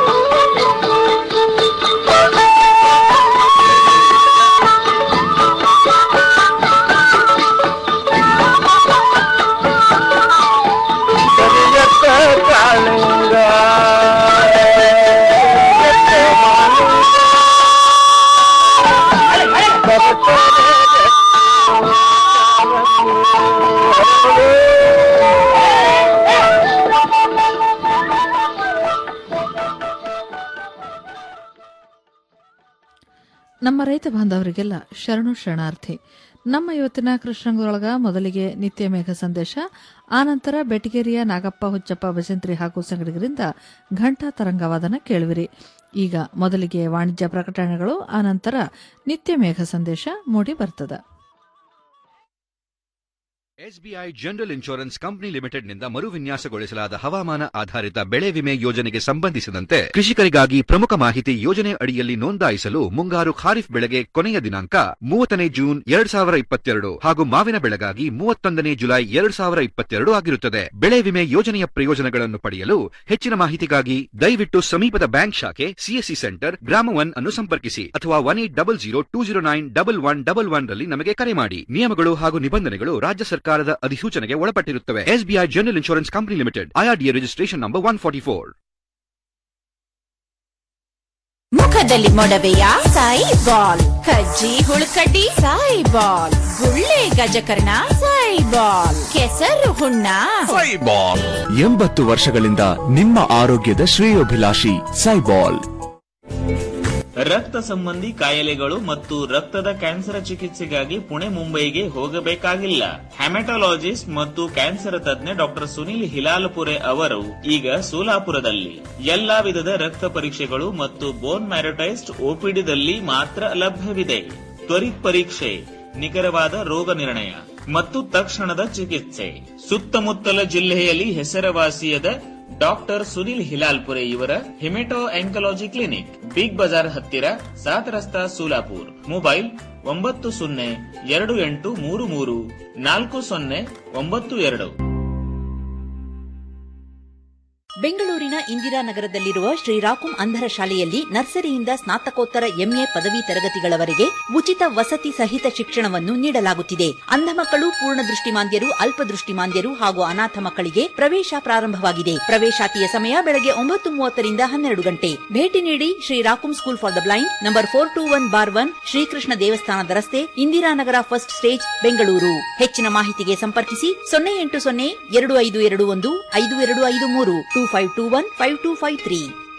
ನಮ್ಮ ರೈತ ಬಾಂಧವರಿಗೆಲ್ಲ ಶರಣು ಶರಣಾರ್ಥಿ ನಮ್ಮ ಇವತ್ತಿನ ಕೃಷ್ಣಂಗದೊಳಗ ಮೊದಲಿಗೆ ನಿತ್ಯ ಮೇಘ ಸಂದೇಶ ಆನಂತರ ಬೆಟಗೇರಿಯ ನಾಗಪ್ಪ ಹುಚ್ಚಪ್ಪ ಭಜಂತ್ರಿ ಹಾಗೂ ಸಂಗಡಿಗರಿಂದ ಘಂಟಾ ತರಂಗವಾದನ ಕೇಳುವಿರಿ ಈಗ ಮೊದಲಿಗೆ ವಾಣಿಜ್ಯ ಪ್ರಕಟಣೆಗಳು ಆನಂತರ ನಿತ್ಯ ಮೇಘ ಸಂದೇಶ ಮೂಡಿ ಬರ್ತದ ಎಸ್ಬಿಐ ಜನರಲ್ ಇನ್ಶೂರೆನ್ಸ್ ಕಂಪನಿ ಲಿಮಿಟೆಡ್ನಿಂದ ಮರುವಿನ್ಯಾಸಗೊಳಿಸಲಾದ ಹವಾಮಾನ ಆಧಾರಿತ ಬೆಳೆ ವಿಮೆ ಯೋಜನೆಗೆ ಸಂಬಂಧಿಸಿದಂತೆ ಕೃಷಿಕರಿಗಾಗಿ ಪ್ರಮುಖ ಮಾಹಿತಿ ಯೋಜನೆ ಅಡಿಯಲ್ಲಿ ನೋಂದಾಯಿಸಲು ಮುಂಗಾರು ಖಾರಿಫ್ ಬೆಳೆಗೆ ಕೊನೆಯ ದಿನಾಂಕ ಮೂವತ್ತನೇ ಜೂನ್ ಎರಡ್ ಸಾವಿರ ಇಪ್ಪತ್ತೆರಡು ಹಾಗೂ ಮಾವಿನ ಬೆಳೆಗಾಗಿ ಮೂವತ್ತೊಂದನೇ ಜುಲೈ ಎರಡ್ ಸಾವಿರ ಇಪ್ಪತ್ತೆರಡು ಆಗಿರುತ್ತದೆ ಬೆಳೆ ವಿಮೆ ಯೋಜನೆಯ ಪ್ರಯೋಜನಗಳನ್ನು ಪಡೆಯಲು ಹೆಚ್ಚಿನ ಮಾಹಿತಿಗಾಗಿ ದಯವಿಟ್ಟು ಸಮೀಪದ ಬ್ಯಾಂಕ್ ಶಾಖೆ ಸಿಎಸ್ಸಿ ಸೆಂಟರ್ ಗ್ರಾಮ ಒನ್ ಅನ್ನು ಸಂಪರ್ಕಿಸಿ ಅಥವಾ one eight double zero two zero nine double one double one ರಲ್ಲಿ ನಮಗೆ ಕರೆ ಮಾಡಿ ನಿಯಮಗಳು ಹಾಗೂ ನಿಬಂಧನೆಗಳು ರಾಜ್ಯ ಸರ್ಕಾರದ ಅಧಿಸೂಚನೆಗೆ ಒಳಪಟ್ಟಿರುತ್ತವೆ SBI general insurance company limited IRDA registration number one forty four ಮುಖದಲ್ಲಿ ಮೊಡವೆಯ ಸಾಯಿ ಬಾಲ್ ಕಜ್ಜಿ ಹುಳುಕಡ್ಡಿ ಸಾಯಿ ಬಾಲ್ ಗುಳ್ಳೆ ಗಜಕರ್ಣ ಸಾಯಿ ಬಾಲ್ ಕೆಸರು ಹುಣ್ಣ ಎಂಬತ್ತು ವರ್ಷಗಳಿಂದ ನಿಮ್ಮ ಆರೋಗ್ಯದ ಶ್ರೇಯೋಭಿಲಾಷಿ ಸೈಬಾಲ್ ರಕ್ತ ಸಂಬಂಧಿ ಕಾಯಿಲೆಗಳು ಮತ್ತು ರಕ್ತದ ಕ್ಯಾನ್ಸರ್ ಚಿಕಿತ್ಸೆಗಾಗಿ ಪುಣೆ ಮುಂಬೈಗೆ ಹೋಗಬೇಕಾಗಿಲ್ಲ ಹೆಮಟಾಲಜಿಸ್ಟ್ ಮತ್ತು ಕ್ಯಾನ್ಸರ್ ತಜ್ಞ ಡಾಕ್ಟರ್ ಸುನಿಲ್ ಹಿಲಾಲ್ಪುರೆ ಅವರು ಈಗ ಸೋಲಾಪುರದಲ್ಲಿ ಎಲ್ಲಾ ವಿಧದ ರಕ್ತ ಪರೀಕ್ಷೆಗಳು ಮತ್ತು ಬೋನ್ ಮ್ಯಾರಟೈಸ್ಟ್ ಓಪಿಡಿದಲ್ಲಿ ಮಾತ್ರ ಲಭ್ಯವಿದೆ ತ್ವರಿತ ಪರೀಕ್ಷೆ ನಿಖರವಾದ ರೋಗ ನಿರ್ಣಯ ಮತ್ತು ತಕ್ಷಣದ ಚಿಕಿತ್ಸೆ ಸುತ್ತಮುತ್ತಲ ಜಿಲ್ಲೆಯಲ್ಲಿ ಹೆಸರುವಾಸಿಯಾದ ಡಾಕ್ಟರ್ ಸುನಿಲ್ ಹಿಲಾಲ್ಪುರೆ ಇವರ haemato oncology clinic big Bazaar ಹತ್ತಿರ ಸಾತ್ ರಸ್ತಾ ಸೋಲಾಪುರ್ ಮೊಬೈಲ್ ಒಂಬತ್ತು ಸೊನ್ನೆ ಎರಡು ಎಂಟು ಮೂರು ಮೂರು ನಾಲ್ಕು ಸೊನ್ನೆ ಒಂಬತ್ತು ಎರಡು ಬೆಂಗಳೂರಿನ ಇಂದಿರಾನಗರದಲ್ಲಿರುವ ಶ್ರೀರಾಕುಂ ಅಂಧರ ಶಾಲೆಯಲ್ಲಿ ನರ್ಸರಿಯಿಂದ ಸ್ನಾತಕೋತ್ತರ ಎಂಎ ಪದವಿ ತರಗತಿಗಳವರೆಗೆ ಉಚಿತ ವಸತಿ ಸಹಿತ ಶಿಕ್ಷಣವನ್ನು ನೀಡಲಾಗುತ್ತಿದೆ ಅಂಧ ಮಕ್ಕಳು ಪೂರ್ಣ ದೃಷ್ಟಿಮಾಂದ್ಯರು ಅಲ್ಪದೃಷ್ಟಿಮಾಂದ್ಯರು ಹಾಗೂ ಅನಾಥ ಮಕ್ಕಳಿಗೆ ಪ್ರವೇಶ ಪ್ರಾರಂಭವಾಗಿದೆ ಪ್ರವೇಶಾತಿಯ ಸಮಯ ಬೆಳಗ್ಗೆ ಒಂಬತ್ತು ಮೂವತ್ತರಿಂದ ಹನ್ನೆರಡು ಗಂಟೆ ಭೇಟಿ ನೀಡಿ ಶ್ರೀರಾಕುಂ school for the blind number four two one bar one Shrikrishna ದೇವಸ್ಥಾನದ ರಸ್ತೆ ಇಂದಿರಾನಗರ ಫಸ್ಟ್ ಸ್ಟೇಜ್ ಬೆಂಗಳೂರು ಹೆಚ್ಚಿನ ಮಾಹಿತಿಗೆ ಸಂಪರ್ಕಿಸಿ ಸೊನ್ನೆ ಎಂಟು ಸೊನ್ನೆ ಎರಡು ಐದು ಎರಡು ಒಂದು ಐದು ಎರಡು ಐದು ಮೂರು two five two one five two five three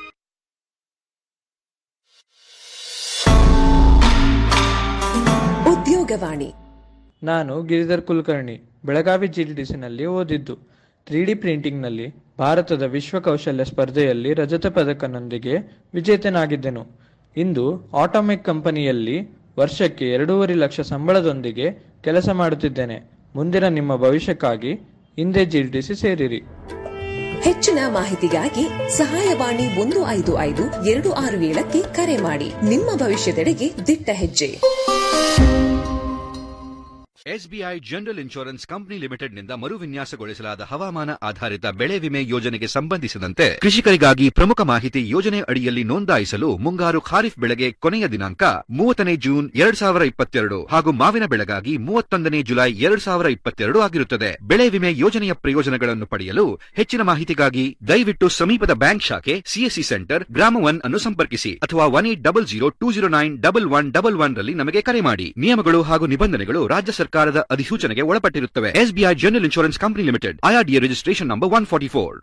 Udyogavani ನಾನು ಗಿರಿಧರ್ ಕುಲಕರ್ಣಿ ಬೆಳಗಾವಿ ಜಿಡಿಡಿಸಿನಲ್ಲಿ ಓದಿದ್ದು ತ್ರೀ ಡಿ ಪ್ರಿಂಟಿಂಗ್ನಲ್ಲಿ ಭಾರತದ ವಿಶ್ವ ಕೌಶಲ್ಯ ಸ್ಪರ್ಧೆಯಲ್ಲಿ ರಜತ ಪದಕನೊಂದಿಗೆ ವಿಜೇತನಾಗಿದ್ದೆನು ಇಂದು ಆಟೋಮೆಕ್ ಕಂಪನಿಯಲ್ಲಿ ವರ್ಷಕ್ಕೆ ಎರಡೂವರೆ ಲಕ್ಷ ಸಂಬಳದೊಂದಿಗೆ ಕೆಲಸ ಮಾಡುತ್ತಿದ್ದೇನೆ ಮುಂದಿನ ನಿಮ್ಮ ಭವಿಷ್ಯಕ್ಕಾಗಿ ಹಿಂದೆ ಜಿಡಿಡಿಸಿ ಸೇರಿರಿ ಹೆಚ್ಚಿನ ಮಾಹಿತಿಗಾಗಿ ಸಹಾಯವಾಣಿ ಒಂದು ಐದು ಐದು ಎರಡು ಆರು ಏಳಕ್ಕೆ ಕರೆ ಮಾಡಿ ನಿಮ್ಮ ಭವಿಷ್ಯದೆಡೆಗೆ ದಿಟ್ಟ ಹೆಜ್ಜೆ ಎಸ್ಬಿಐ ಜನರಲ್ ಇನ್ಶೂರೆನ್ಸ್ ಕಂಪನಿ ಲಿಮಿಟೆಡ್ನಿಂದ ಮರುವಿನ್ಯಾಸಗೊಳಿಸಲಾದ ಹವಾಮಾನ ಆಧಾರಿತ ಬೆಳೆ ವಿಮೆ ಯೋಜನೆಗೆ ಸಂಬಂಧಿಸಿದಂತೆ ಕೃಷಿಕರಿಗಾಗಿ ಪ್ರಮುಖ ಮಾಹಿತಿ ಯೋಜನೆ ಅಡಿಯಲ್ಲಿ ನೋಂದಾಯಿಸಲು ಮುಂಗಾರು ಖಾರಿಫ್ ಬೆಳೆಗೆ ಕೊನೆಯ ದಿನಾಂಕ ಮೂವತ್ತನೇ ಜೂನ್ ಎರಡ್ ಸಾವಿರ ಇಪ್ಪತ್ತೆರಡು ಹಾಗೂ ಮಾವಿನ ಬೆಳೆಗಾಗಿ ಮೂವತ್ತೊಂದನೇ ಜುಲೈ ಎರಡ್ ಸಾವಿರ ಇಪ್ಪತ್ತೆರಡು ಆಗಿರುತ್ತದೆ ಬೆಳೆ ವಿಮೆ ಯೋಜನೆಯ ಪ್ರಯೋಜನಗಳನ್ನು ಪಡೆಯಲು ಹೆಚ್ಚಿನ ಮಾಹಿತಿಗಾಗಿ ದಯವಿಟ್ಟು ಸಮೀಪದ ಬ್ಯಾಂಕ್ ಶಾಖೆ ಸಿಎಸ್ಸಿ ಸೆಂಟರ್ ಗ್ರಾಮ ಒನ್ ಅನ್ನು ಸಂಪರ್ಕಿಸಿ ಅಥವಾ one eight double zero two zero nine double one double one ರಲ್ಲಿ ನಮಗೆ ಕರೆ ಮಾಡಿ ನಿಯಮಗಳು ಹಾಗೂ ನಿಬಂಧನೆಗಳು ರಾಜ್ಯ ಸರ್ಕಾರದ ಅಧಿಸೂಚನೆಗೆ ಒಳಪಟ್ಟಿರುತ್ತವೆ SBI general insurance company limited IRDA registration number one forty four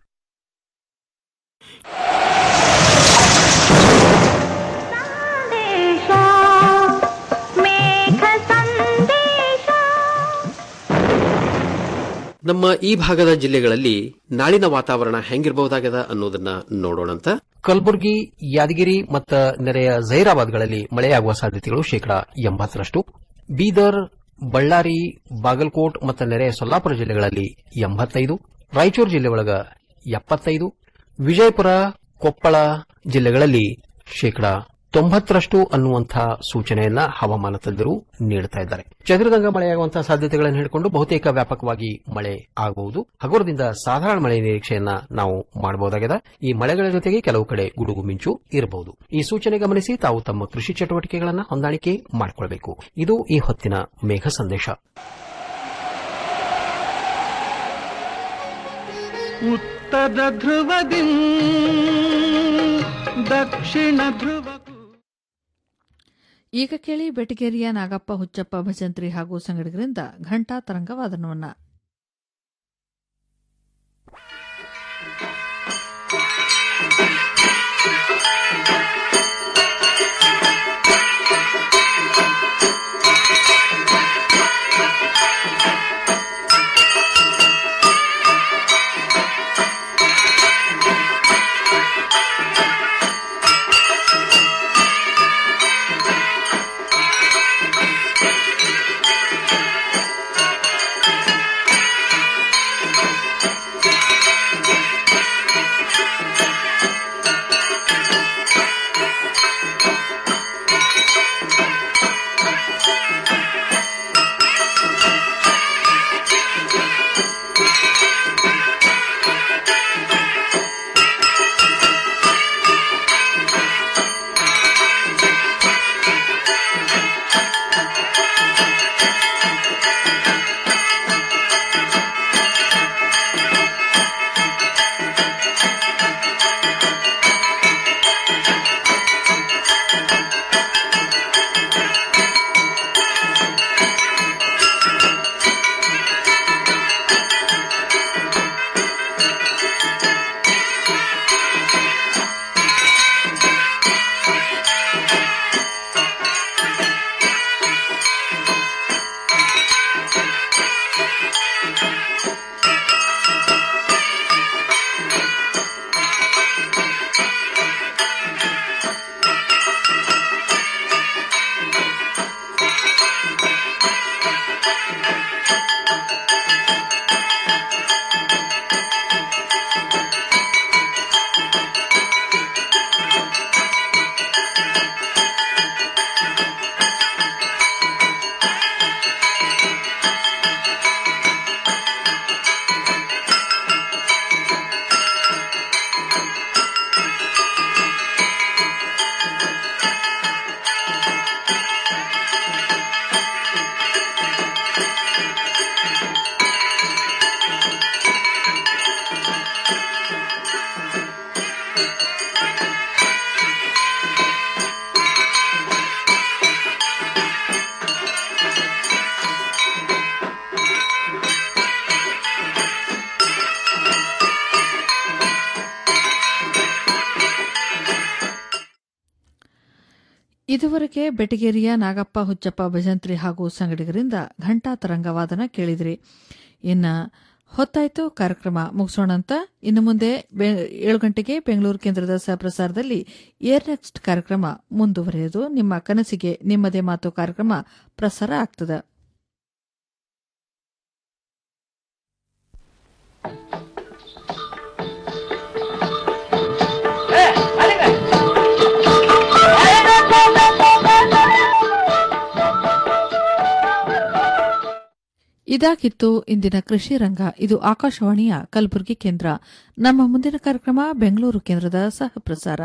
ನಮ್ಮ ಈ ಭಾಗದ ಜಿಲ್ಲೆಗಳಲ್ಲಿ ನಾಳಿನ ವಾತಾವರಣ ಹೆಂಗಿರಬಹುದಾಗದ ಅನ್ನೋದನ್ನ ನೋಡೋಣಂತ ಕಲಬುರಗಿ ಯಾದಗಿರಿ ಮತ್ತು ನೆರೆಯ ಜೈರಾಬಾದ್ಗಳಲ್ಲಿ ಮಳೆಯಾಗುವ ಸಾಧ್ಯತೆಗಳು ಶೇಕಡಾ ಎಂಬತ್ತರಷ್ಟು ಬೀದರ್ ಬಳ್ಳಾರಿ ಬಾಗಲಕೋಟ್ ಮತ್ತು ನೆರೆಯ ಸೊಲ್ಲಾಪುರ ಜಿಲ್ಲೆಗಳಲ್ಲಿ ಎಂಬತ್ತೈದು ರಾಯಚೂರು ಜಿಲ್ಲೆ ಒಳಗ ಎಪ್ಪತ್ತೈದು ವಿಜಯಪುರ ಕೊಪ್ಪಳ ಜಿಲ್ಲೆಗಳಲ್ಲಿ ಶೇಕಡಾ ತೊಂಬತ್ತರಷ್ಟು ಅನ್ನುವಂತಹ ಸೂಚನೆಯನ್ನ ಹವಾಮಾನ ತಜ್ಞರು ನೀಡುತ್ತಾ ಇದ್ದಾರೆ ಚದುರದಂಗ ಮಳೆಯಾಗುವಂತಹ ಸಾಧ್ಯತೆಗಳನ್ನು ಹಿಡಿಕೊಂಡು ಬಹುತೇಕ ವ್ಯಾಪಕವಾಗಿ ಮಳೆ ಆಗಬಹುದು ಹಗುರದಿಂದ ಸಾಧಾರಣ ಮಳೆ ನಿರೀಕ್ಷೆಯನ್ನ ನಾವು ಮಾಡಬಹುದಾಗಿದೆ ಈ ಮಳೆಗಳ ಜೊತೆಗೆ ಕೆಲವು ಕಡೆ ಗುಡುಗು ಮಿಂಚು ಇರಬಹುದು ಈ ಸೂಚನೆ ಗಮನಿಸಿ ತಾವು ತಮ್ಮ ಕೃಷಿ ಚಟುವಟಿಕೆಗಳನ್ನು ಹೊಂದಾಣಿಕೆ ಮಾಡಿಕೊಳ್ಳಬೇಕು ಇದು ಈ ಹೊತ್ತಿನ ಮೇಘ ಸಂದೇಶ ಉತ್ತರ ಧ್ರುವದಿ ದಕ್ಷಿಣ ಧ್ರುವಕ್ಕೂ ಈಗ ಕೇಳಿ ಬೆಟಗೇರಿಯ ನಾಗಪ್ಪ ಹುಚ್ಚಪ್ಪ ಭಜಂತ್ರಿ ಹಾಗೂ ಸಂಗಡಿಗರಿಂದ ಘಂಟಾ ತರಂಗವಾದನವನ್ನ ಇದುವರೆಗೆ ಬೆಟಗೇರಿಯ ನಾಗಪ್ಪ ಹುಚ್ಚಪ್ಪ ಭಜಂತ್ರಿ ಹಾಗೂ ಸಂಗಡಿಗರಿಂದ ಘಂಟಾ ತರಂಗವಾದನ ಕೇಳಿದ್ರಿ ಇನ್ನ ಹೊತ್ತಾಯ್ತು ಕಾರ್ಯಕ್ರಮ ಮುಗಿಸೋಣ ಅಂತ ಇನ್ನು ಮುಂದೆ ಬೆ- ಏಳು ಗಂಟೆಗೆ ಬೆಂಗಳೂರು ಕೇಂದ್ರದ ಸಹಪ್ರಸಾರದಲ್ಲಿ ಏರ್ ನೆಕ್ಸ್ಟ್ ಕಾರ್ಯಕ್ರಮ ಮುಂದುವರೆಯುವುದು ನಿಮ್ಮ ಕನಸಿಗೆ ನಿಮ್ಮದೇ ಮಾತು ಕಾರ್ಯಕ್ರಮ ಪ್ರಸಾರ ಆಗ್ತದೆ ಇದಾಗಿತ್ತು ಇಂದಿನ ಕೃಷಿ ರಂಗ ಇದು ಆಕಾಶವಾಣಿಯ ಕಲಬುರಗಿ ಕೇಂದ್ರ ನಮ್ಮ ಮುಂದಿನ ಕಾರ್ಯಕ್ರಮ ಬೆಂಗಳೂರು ಕೇಂದ್ರದ ಸಹ ಪ್ರಸಾರ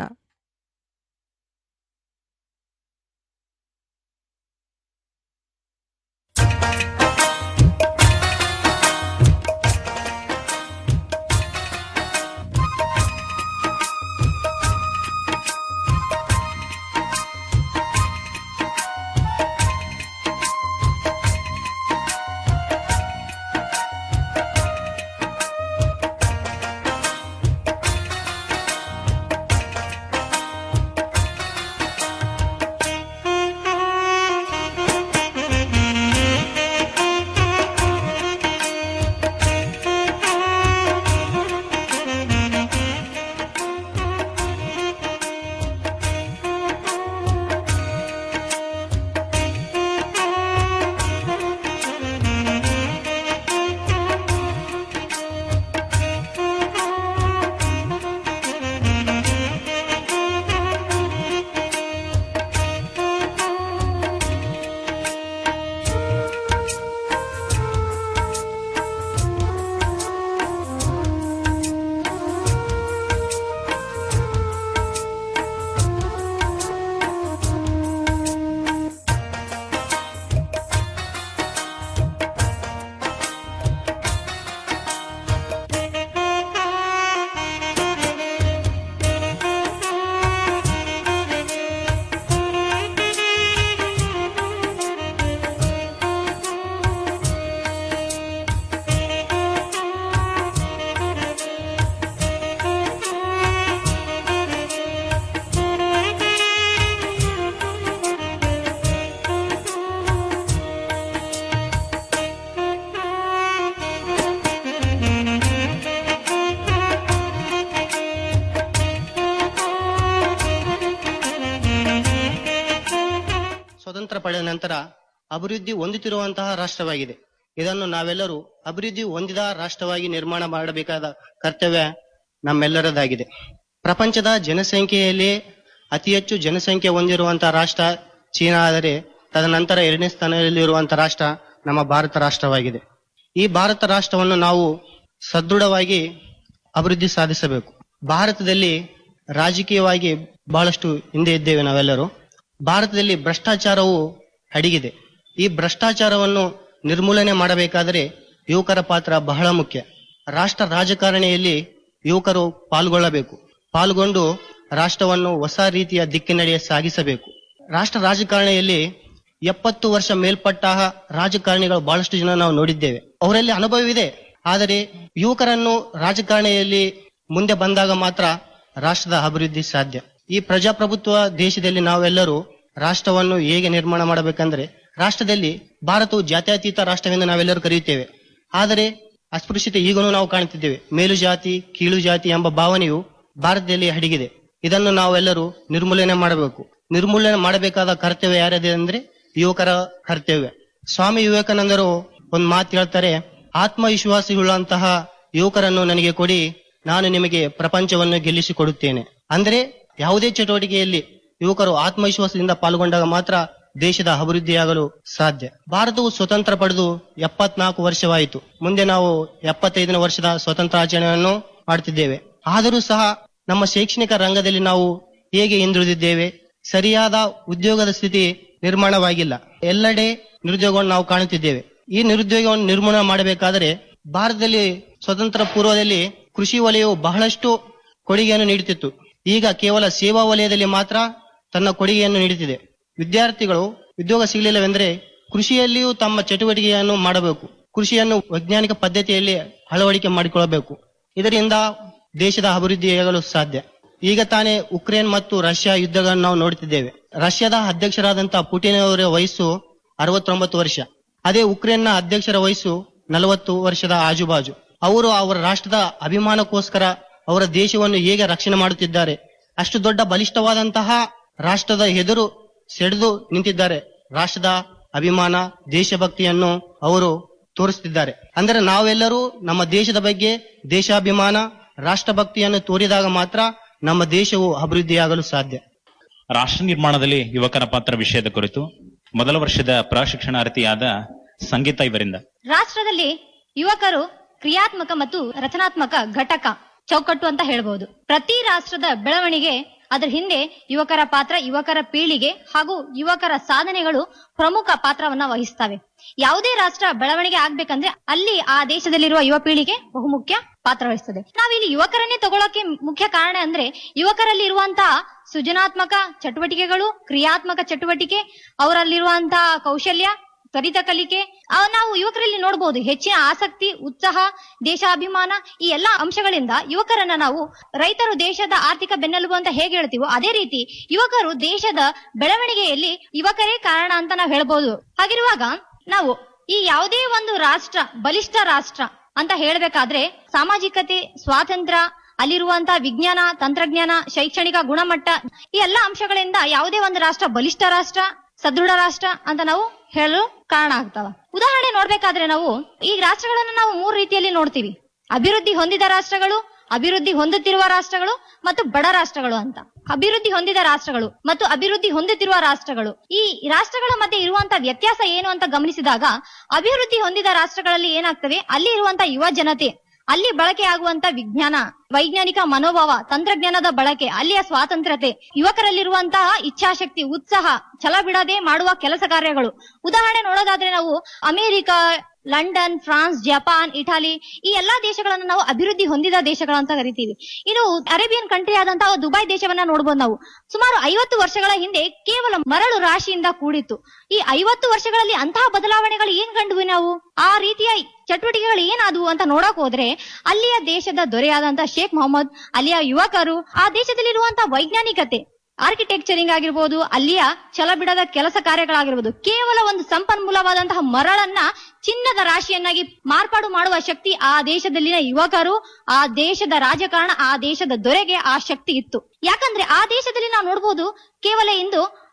ಸ್ವತಂತ್ರ ಪಡೆದ ನಂತರ ಅಭಿವೃದ್ಧಿ ಹೊಂದುತ್ತಿರುವಂತಹ ರಾಷ್ಟ್ರವಾಗಿದೆ ಇದನ್ನು ನಾವೆಲ್ಲರೂ ಅಭಿವೃದ್ಧಿ ಹೊಂದಿದ ರಾಷ್ಟ್ರವಾಗಿ ನಿರ್ಮಾಣ ಮಾಡಬೇಕಾದ ಕರ್ತವ್ಯ ನಮ್ಮೆಲ್ಲರದಾಗಿದೆ ಪ್ರಪಂಚದ ಜನಸಂಖ್ಯೆಯಲ್ಲಿ ಅತಿ ಹೆಚ್ಚು ಜನಸಂಖ್ಯೆ ಹೊಂದಿರುವಂತಹ ರಾಷ್ಟ್ರ ಚೀನಾ ಆದರೆ ತದನಂತರ ಎರಡನೇ ಸ್ಥಾನದಲ್ಲಿರುವಂತಹ ರಾಷ್ಟ್ರ ನಮ್ಮ ಭಾರತ ರಾಷ್ಟ್ರವಾಗಿದೆ ಈ ಭಾರತ ರಾಷ್ಟ್ರವನ್ನು ನಾವು ಸದೃಢವಾಗಿ ಅಭಿವೃದ್ಧಿ ಸಾಧಿಸಬೇಕು ಭಾರತದಲ್ಲಿ ರಾಜಕೀಯವಾಗಿ ಬಹಳಷ್ಟು ಹಿಂದೆ ಇದ್ದೇವೆ ನಾವೆಲ್ಲರೂ ಭಾರತದಲ್ಲಿ ಭ್ರಷ್ಟಾಚಾರವು ಅಡಗಿದೆ ಈ ಭ್ರಷ್ಟಾಚಾರವನ್ನು ನಿರ್ಮೂಲನೆ ಮಾಡಬೇಕಾದರೆ ಯುವಕರ ಪಾತ್ರ ಬಹಳ ಮುಖ್ಯ ರಾಷ್ಟ್ರ ರಾಜಕಾರಣಿಯಲ್ಲಿ ಯುವಕರು ಪಾಲ್ಗೊಳ್ಳಬೇಕು ಪಾಲ್ಗೊಂಡು ರಾಷ್ಟ್ರವನ್ನು ಹೊಸ ರೀತಿಯ ದಿಕ್ಕಿನಡೆಗೆ ಸಾಗಿಸಬೇಕು ರಾಷ್ಟ್ರ ರಾಜಕಾರಣಿಯಲ್ಲಿ ಎಪ್ಪತ್ತು ವರ್ಷ ಮೇಲ್ಪಟ್ಟ ರಾಜಕಾರಣಿಗಳು ಬಹಳಷ್ಟು ಜನ ನಾವು ನೋಡಿದ್ದೇವೆ ಅವರಲ್ಲಿ ಅನುಭವವಿದೆ ಆದರೆ ಯುವಕರನ್ನು ರಾಜಕಾರಣಿಯಲ್ಲಿ ಮುಂದೆ ಬಂದಾಗ ಮಾತ್ರ ರಾಷ್ಟ್ರದ ಅಭಿವೃದ್ಧಿ ಸಾಧ್ಯ ಈ ಪ್ರಜಾಪ್ರಭುತ್ವ ದೇಶದಲ್ಲಿ ನಾವೆಲ್ಲರೂ ರಾಷ್ಟ್ರವನ್ನು ಹೇಗೆ ನಿರ್ಮಾಣ ಮಾಡಬೇಕಂದ್ರೆ ರಾಷ್ಟ್ರದಲ್ಲಿ ಭಾರತವು ಜಾತ್ಯತೀತ ರಾಷ್ಟ್ರವೆಂದು ನಾವೆಲ್ಲರೂ ಕರೆಯುತ್ತೇವೆ ಆದರೆ ಅಸ್ಪೃಶ್ಯತೆ ಈಗಲೂ ನಾವು ಕಾಣುತ್ತಿದ್ದೇವೆ ಮೇಲು ಜಾತಿ ಕೀಳು ಜಾತಿ ಎಂಬ ಭಾವನೆಯು ಭಾರತದಲ್ಲಿ ಅಡಗಿದೆ ಇದನ್ನು ನಾವೆಲ್ಲರೂ ನಿರ್ಮೂಲನೆ ಮಾಡಬೇಕು ನಿರ್ಮೂಲನೆ ಮಾಡಬೇಕಾದ ಕರ್ತವ್ಯ ಯಾರಿದೆ ಅಂದ್ರೆ ಯುವಕರ ಕರ್ತವ್ಯ ಸ್ವಾಮಿ ವಿವೇಕಾನಂದರು ಒಂದು ಮಾತು ಹೇಳ್ತಾರೆ ಆತ್ಮವಿಶ್ವಾಸವುಳ್ಳಂತಹ ಯುವಕರನ್ನು ನನಗೆ ಕೊಡಿ ನಾನು ನಿಮಗೆ ಪ್ರಪಂಚವನ್ನು ಗೆಲ್ಲಿಸಿಕೊಡುತ್ತೇನೆ ಅಂದ್ರೆ ಯಾವುದೇ ಚಟುವಟಿಕೆಯಲ್ಲಿ ಯುವಕರು ಆತ್ಮವಿಶ್ವಾಸದಿಂದ ಪಾಲ್ಗೊಂಡಾಗ ಮಾತ್ರ ದೇಶದ ಅಭಿವೃದ್ಧಿಯಾಗಲು ಸಾಧ್ಯ ಭಾರತವು ಸ್ವತಂತ್ರ ಪಡೆದು ಎಪ್ಪತ್ನಾಲ್ಕು ವರ್ಷವಾಯಿತು ಮುಂದೆ ನಾವು ಎಪ್ಪತ್ತೈದನೇ ವರ್ಷದ ಸ್ವತಂತ್ರ ಆಚರಣೆಯನ್ನು ಮಾಡುತ್ತಿದ್ದೇವೆ ಆದರೂ ಸಹ ನಮ್ಮ ಶೈಕ್ಷಣಿಕ ರಂಗದಲ್ಲಿ ನಾವು ಹೇಗೆ ಹಿಂದುಳಿದಿದ್ದೇವೆ ಸರಿಯಾದ ಉದ್ಯೋಗದ ಸ್ಥಿತಿ ನಿರ್ಮಾಣವಾಗಿಲ್ಲ ಎಲ್ಲೆಡೆ ನಿರುದ್ಯೋಗವನ್ನು ನಾವು ಕಾಣುತ್ತಿದ್ದೇವೆ ಈ ನಿರುದ್ಯೋಗವನ್ನು ನಿರ್ಮೂಲನೆ ಮಾಡಬೇಕಾದರೆ ಭಾರತದಲ್ಲಿ ಸ್ವತಂತ್ರ ಪೂರ್ವದಲ್ಲಿ ಕೃಷಿ ವಲಯವು ಬಹಳಷ್ಟು ಕೊಡುಗೆಯನ್ನು ನೀಡುತ್ತಿತ್ತು ಈಗ ಕೇವಲ ಸೇವಾ ವಲಯದಲ್ಲಿ ಮಾತ್ರ ತನ್ನ ಕೊಡುಗೆಯನ್ನು ನೀಡುತ್ತಿದೆ ವಿದ್ಯಾರ್ಥಿಗಳು ಉದ್ಯೋಗ ಸಿಗಲಿಲ್ಲವೆಂದರೆ ಕೃಷಿಯಲ್ಲಿಯೂ ತಮ್ಮ ಚಟುವಟಿಕೆಯನ್ನು ಮಾಡಬೇಕು ಕೃಷಿಯನ್ನು ವೈಜ್ಞಾನಿಕ ಪದ್ಧತಿಯಲ್ಲಿ ಅಳವಡಿಕೆ ಮಾಡಿಕೊಳ್ಳಬೇಕು ಇದರಿಂದ ದೇಶದ ಅಭಿವೃದ್ಧಿಯಾಗಲು ಸಾಧ್ಯ ಈಗ ತಾನೇ ಉಕ್ರೇನ್ ಮತ್ತು ರಷ್ಯಾ ಯುದ್ಧಗಳನ್ನು ನಾವು ನೋಡುತ್ತಿದ್ದೇವೆ ರಷ್ಯಾದ ಅಧ್ಯಕ್ಷರಾದಂತಹ ಪುಟಿನ್ ಅವರ ವಯಸ್ಸು ಅರವತ್ತೊಂಬತ್ತು ವರ್ಷ ಅದೇ ಉಕ್ರೇನ್ನ ಅಧ್ಯಕ್ಷರ ವಯಸ್ಸು ನಲವತ್ತು ವರ್ಷದ ಆಜುಬಾಜು ಅವರು ಅವರ ರಾಷ್ಟ್ರದ ಅಭಿಮಾನಕ್ಕೋಸ್ಕರ ಅವರ ದೇಶವನ್ನು ಹೇಗೆ ರಕ್ಷಣೆ ಮಾಡುತ್ತಿದ್ದಾರೆ ಅಷ್ಟು ದೊಡ್ಡ ಬಲಿಷ್ಠವಾದಂತಹ ರಾಷ್ಟ್ರದ ಎದುರು ಸೆಳೆದು ನಿಂತಿದ್ದಾರೆ ರಾಷ್ಟ್ರದ ಅಭಿಮಾನ ದೇಶಭಕ್ತಿಯನ್ನು ಅವರು ತೋರಿಸುತ್ತಿದ್ದಾರೆ ಅಂದರೆ ನಾವೆಲ್ಲರೂ ನಮ್ಮ ದೇಶದ ಬಗ್ಗೆ ದೇಶಾಭಿಮಾನ ರಾಷ್ಟ್ರಭಕ್ತಿಯನ್ನು ತೋರಿದಾಗ ಮಾತ್ರ ನಮ್ಮ ದೇಶವು ಅಭಿವೃದ್ಧಿಯಾಗಲು ಸಾಧ್ಯ ರಾಷ್ಟ್ರ ನಿರ್ಮಾಣದಲ್ಲಿ ಯುವಕರ ಪಾತ್ರ ವಿಷಯದ ಕುರಿತು ಮೊದಲ ವರ್ಷದ ಪ್ರಶಿಕ್ಷಣಾರ್ಥಿಯಾದ ಸಂಗೀತ ಇವರಿಂದ ರಾಷ್ಟ್ರದಲ್ಲಿ ಯುವಕರು ಕ್ರಿಯಾತ್ಮಕ ಮತ್ತು ರಚನಾತ್ಮಕ ಘಟಕ ಚೌಕಟ್ಟು ಅಂತ ಹೇಳ್ಬಹುದು ಪ್ರತಿ ರಾಷ್ಟ್ರದ ಬೆಳವಣಿಗೆ ಅದರ ಹಿಂದೆ ಯುವಕರ ಪಾತ್ರ ಯುವಕರ ಪೀಳಿಗೆ ಹಾಗೂ ಯುವಕರ ಸಾಧನೆಗಳು ಪ್ರಮುಖ ಪಾತ್ರವನ್ನ ವಹಿಸ್ತವೆ ಯಾವುದೇ ರಾಷ್ಟ್ರ ಬೆಳವಣಿಗೆ ಆಗ್ಬೇಕಂದ್ರೆ ಅಲ್ಲಿ ಆ ದೇಶದಲ್ಲಿರುವ ಯುವ ಪೀಳಿಗೆ ಬಹುಮುಖ್ಯ ಪಾತ್ರ ವಹಿಸ್ತದೆ ನಾವಿಲ್ಲಿ ಯುವಕರನ್ನೇ ತಗೊಳ್ಳೋಕೆ ಮುಖ್ಯ ಕಾರಣ ಅಂದ್ರೆ ಯುವಕರಲ್ಲಿ ಇರುವಂತಹ ಸೃಜನಾತ್ಮಕ ಚಟುವಟಿಕೆಗಳು ಕ್ರಿಯಾತ್ಮಕ ಚಟುವಟಿಕೆ ಅವರಲ್ಲಿರುವಂತಹ ಕೌಶಲ್ಯ ತ್ವರಿತ ಕಲಿಕೆ ಆ, ನಾವು ಯುವಕರಲ್ಲಿ ನೋಡಬಹುದು ಹೆಚ್ಚಿನ ಆಸಕ್ತಿ ಉತ್ಸಾಹ ದೇಶಾಭಿಮಾನ ಈ ಎಲ್ಲಾ ಅಂಶಗಳಿಂದ ಯುವಕರನ್ನ ನಾವು ರೈತರು ದೇಶದ ಆರ್ಥಿಕ ಬೆನ್ನೆಲುಬು ಅಂತ ಹೇಗೆ ಹೇಳ್ತೀವೋ ಅದೇ ರೀತಿ ಯುವಕರು ದೇಶದ ಬೆಳವಣಿಗೆಯಲ್ಲಿ ಯುವಕರೇ ಕಾರಣ ಅಂತ ನಾವು ಹೇಳ್ಬೋದು ಹಾಗಿರುವಾಗ ನಾವು ಈ ಯಾವುದೇ ಒಂದು ರಾಷ್ಟ್ರ ಬಲಿಷ್ಠ ರಾಷ್ಟ್ರ ಅಂತ ಹೇಳ್ಬೇಕಾದ್ರೆ ಸಾಮಾಜಿಕತೆ ಸ್ವಾತಂತ್ರ್ಯ ಅಲ್ಲಿರುವಂತಹ ವಿಜ್ಞಾನ ತಂತ್ರಜ್ಞಾನ ಶೈಕ್ಷಣಿಕ ಗುಣಮಟ್ಟ ಈ ಎಲ್ಲಾ ಅಂಶಗಳಿಂದ ಯಾವುದೇ ಒಂದು ರಾಷ್ಟ್ರ ಬಲಿಷ್ಠ ರಾಷ್ಟ್ರ ಸದೃಢ ರಾಷ್ಟ್ರ ಅಂತ ನಾವು ಹೇಳಲು ಕಾರಣ ಆಗ್ತಾವ ಉದಾಹರಣೆ ನೋಡ್ಬೇಕಾದ್ರೆ ನಾವು ಈ ರಾಷ್ಟ್ರಗಳನ್ನ ನಾವು ಮೂರು ರೀತಿಯಲ್ಲಿ ನೋಡ್ತೀವಿ ಅಭಿವೃದ್ಧಿ ಹೊಂದಿದ ರಾಷ್ಟ್ರಗಳು ಅಭಿವೃದ್ಧಿ ಹೊಂದುತ್ತಿರುವ ರಾಷ್ಟ್ರಗಳು ಮತ್ತು ಬಡ ರಾಷ್ಟ್ರಗಳು ಅಂತ ಅಭಿವೃದ್ಧಿ ಹೊಂದಿದ ರಾಷ್ಟ್ರಗಳು ಮತ್ತು ಅಭಿವೃದ್ಧಿ ಹೊಂದುತ್ತಿರುವ ರಾಷ್ಟ್ರಗಳು ಈ ರಾಷ್ಟ್ರಗಳ ಮಧ್ಯೆ ಇರುವಂತಹ ವ್ಯತ್ಯಾಸ ಏನು ಅಂತ ಗಮನಿಸಿದಾಗ ಅಭಿವೃದ್ಧಿ ಹೊಂದಿದ ರಾಷ್ಟ್ರಗಳಲ್ಲಿ ಏನಾಗ್ತವೆ ಅಲ್ಲಿ ಇರುವಂತಹ ಯುವ ಜನತೆ ಅಲ್ಲಿ ಬಳಕೆ ಆಗುವಂತ ವಿಜ್ಞಾನ ವೈಜ್ಞಾನಿಕ ಮನೋಭಾವ ತಂತ್ರಜ್ಞಾನದ ಬಳಕೆ ಅಲ್ಲಿಯ ಸ್ವಾತಂತ್ರ್ಯತೆ ಯುವಕರಲ್ಲಿರುವಂತಹ ಇಚ್ಛಾಶಕ್ತಿ ಉತ್ಸಾಹ ಛಲ ಬಿಡದೆ ಮಾಡುವ ಕೆಲಸ ಕಾರ್ಯಗಳು ಉದಾಹರಣೆ ನೋಡೋದಾದ್ರೆ ನಾವು America London France Japan Italy ಈ ಎಲ್ಲಾ ದೇಶಗಳನ್ನು ನಾವು ಅಭಿವೃದ್ಧಿ ಹೊಂದಿದ ದೇಶಗಳು ಅಂತ ಕರಿತೀವಿ ಇನ್ನು ಅರೇಬಿಯನ್ ಕಂಟ್ರಿ ಆದಂತಹ ದುಬೈ ದೇಶವನ್ನ ನೋಡಬಹುದು ನಾವು ಸುಮಾರು ಐವತ್ತು ವರ್ಷಗಳ ಹಿಂದೆ ಕೇವಲ ಮರಳು ರಾಶಿಯಿಂದ ಕೂಡಿತ್ತು ಈ ಐವತ್ತು ವರ್ಷಗಳಲ್ಲಿ ಅಂತಹ ಬದಲಾವಣೆಗಳು ಏನ್ ಕಂಡ್ವಿ ನಾವು ಆ ರೀತಿಯ ಚಟುವಟಿಕೆಗಳು ಏನಾದವು ಅಂತ ನೋಡಕ್ ಹೋದ್ರೆ ಅಲ್ಲಿಯ ದೇಶದ ದೊರೆಯಾದಂತಹ ಶೇಖ್ ಮೊಹಮ್ಮದ್ ಅಲ್ಲಿಯ ಯುವಕರು ಆ ದೇಶದಲ್ಲಿರುವಂತಹ ವೈಜ್ಞಾನಿಕತೆ ಆರ್ಕಿಟೆಕ್ಚರಿಂಗ್ ಆಗಿರ್ಬೋದು ಅಲ್ಲಿಯ ಛಲ ಬಿಡದ ಕೆಲಸ ಕಾರ್ಯಗಳಾಗಿರ್ಬೋದು ಕೇವಲ ಒಂದು ಸಂಪನ್ಮೂಲವಾದಂತಹ ಮರಳನ್ನ ಚಿನ್ನದ ರಾಶಿಯನ್ನಾಗಿ ಮಾರ್ಪಾಡು ಮಾಡುವ ಶಕ್ತಿ ಆ ದೇಶದಲ್ಲಿನ ಯುವಕರು ಆ ದೇಶದ ರಾಜಕಾರಣ ಆ ದೇಶದ ದೊರೆಗೆ ಆ ಶಕ್ತಿ ಇತ್ತು ಯಾಕಂದ್ರೆ ಆ ದೇಶದಲ್ಲಿ ನಾವು ನೋಡ್ಬೋದು ಕೇವಲ ಇಂದು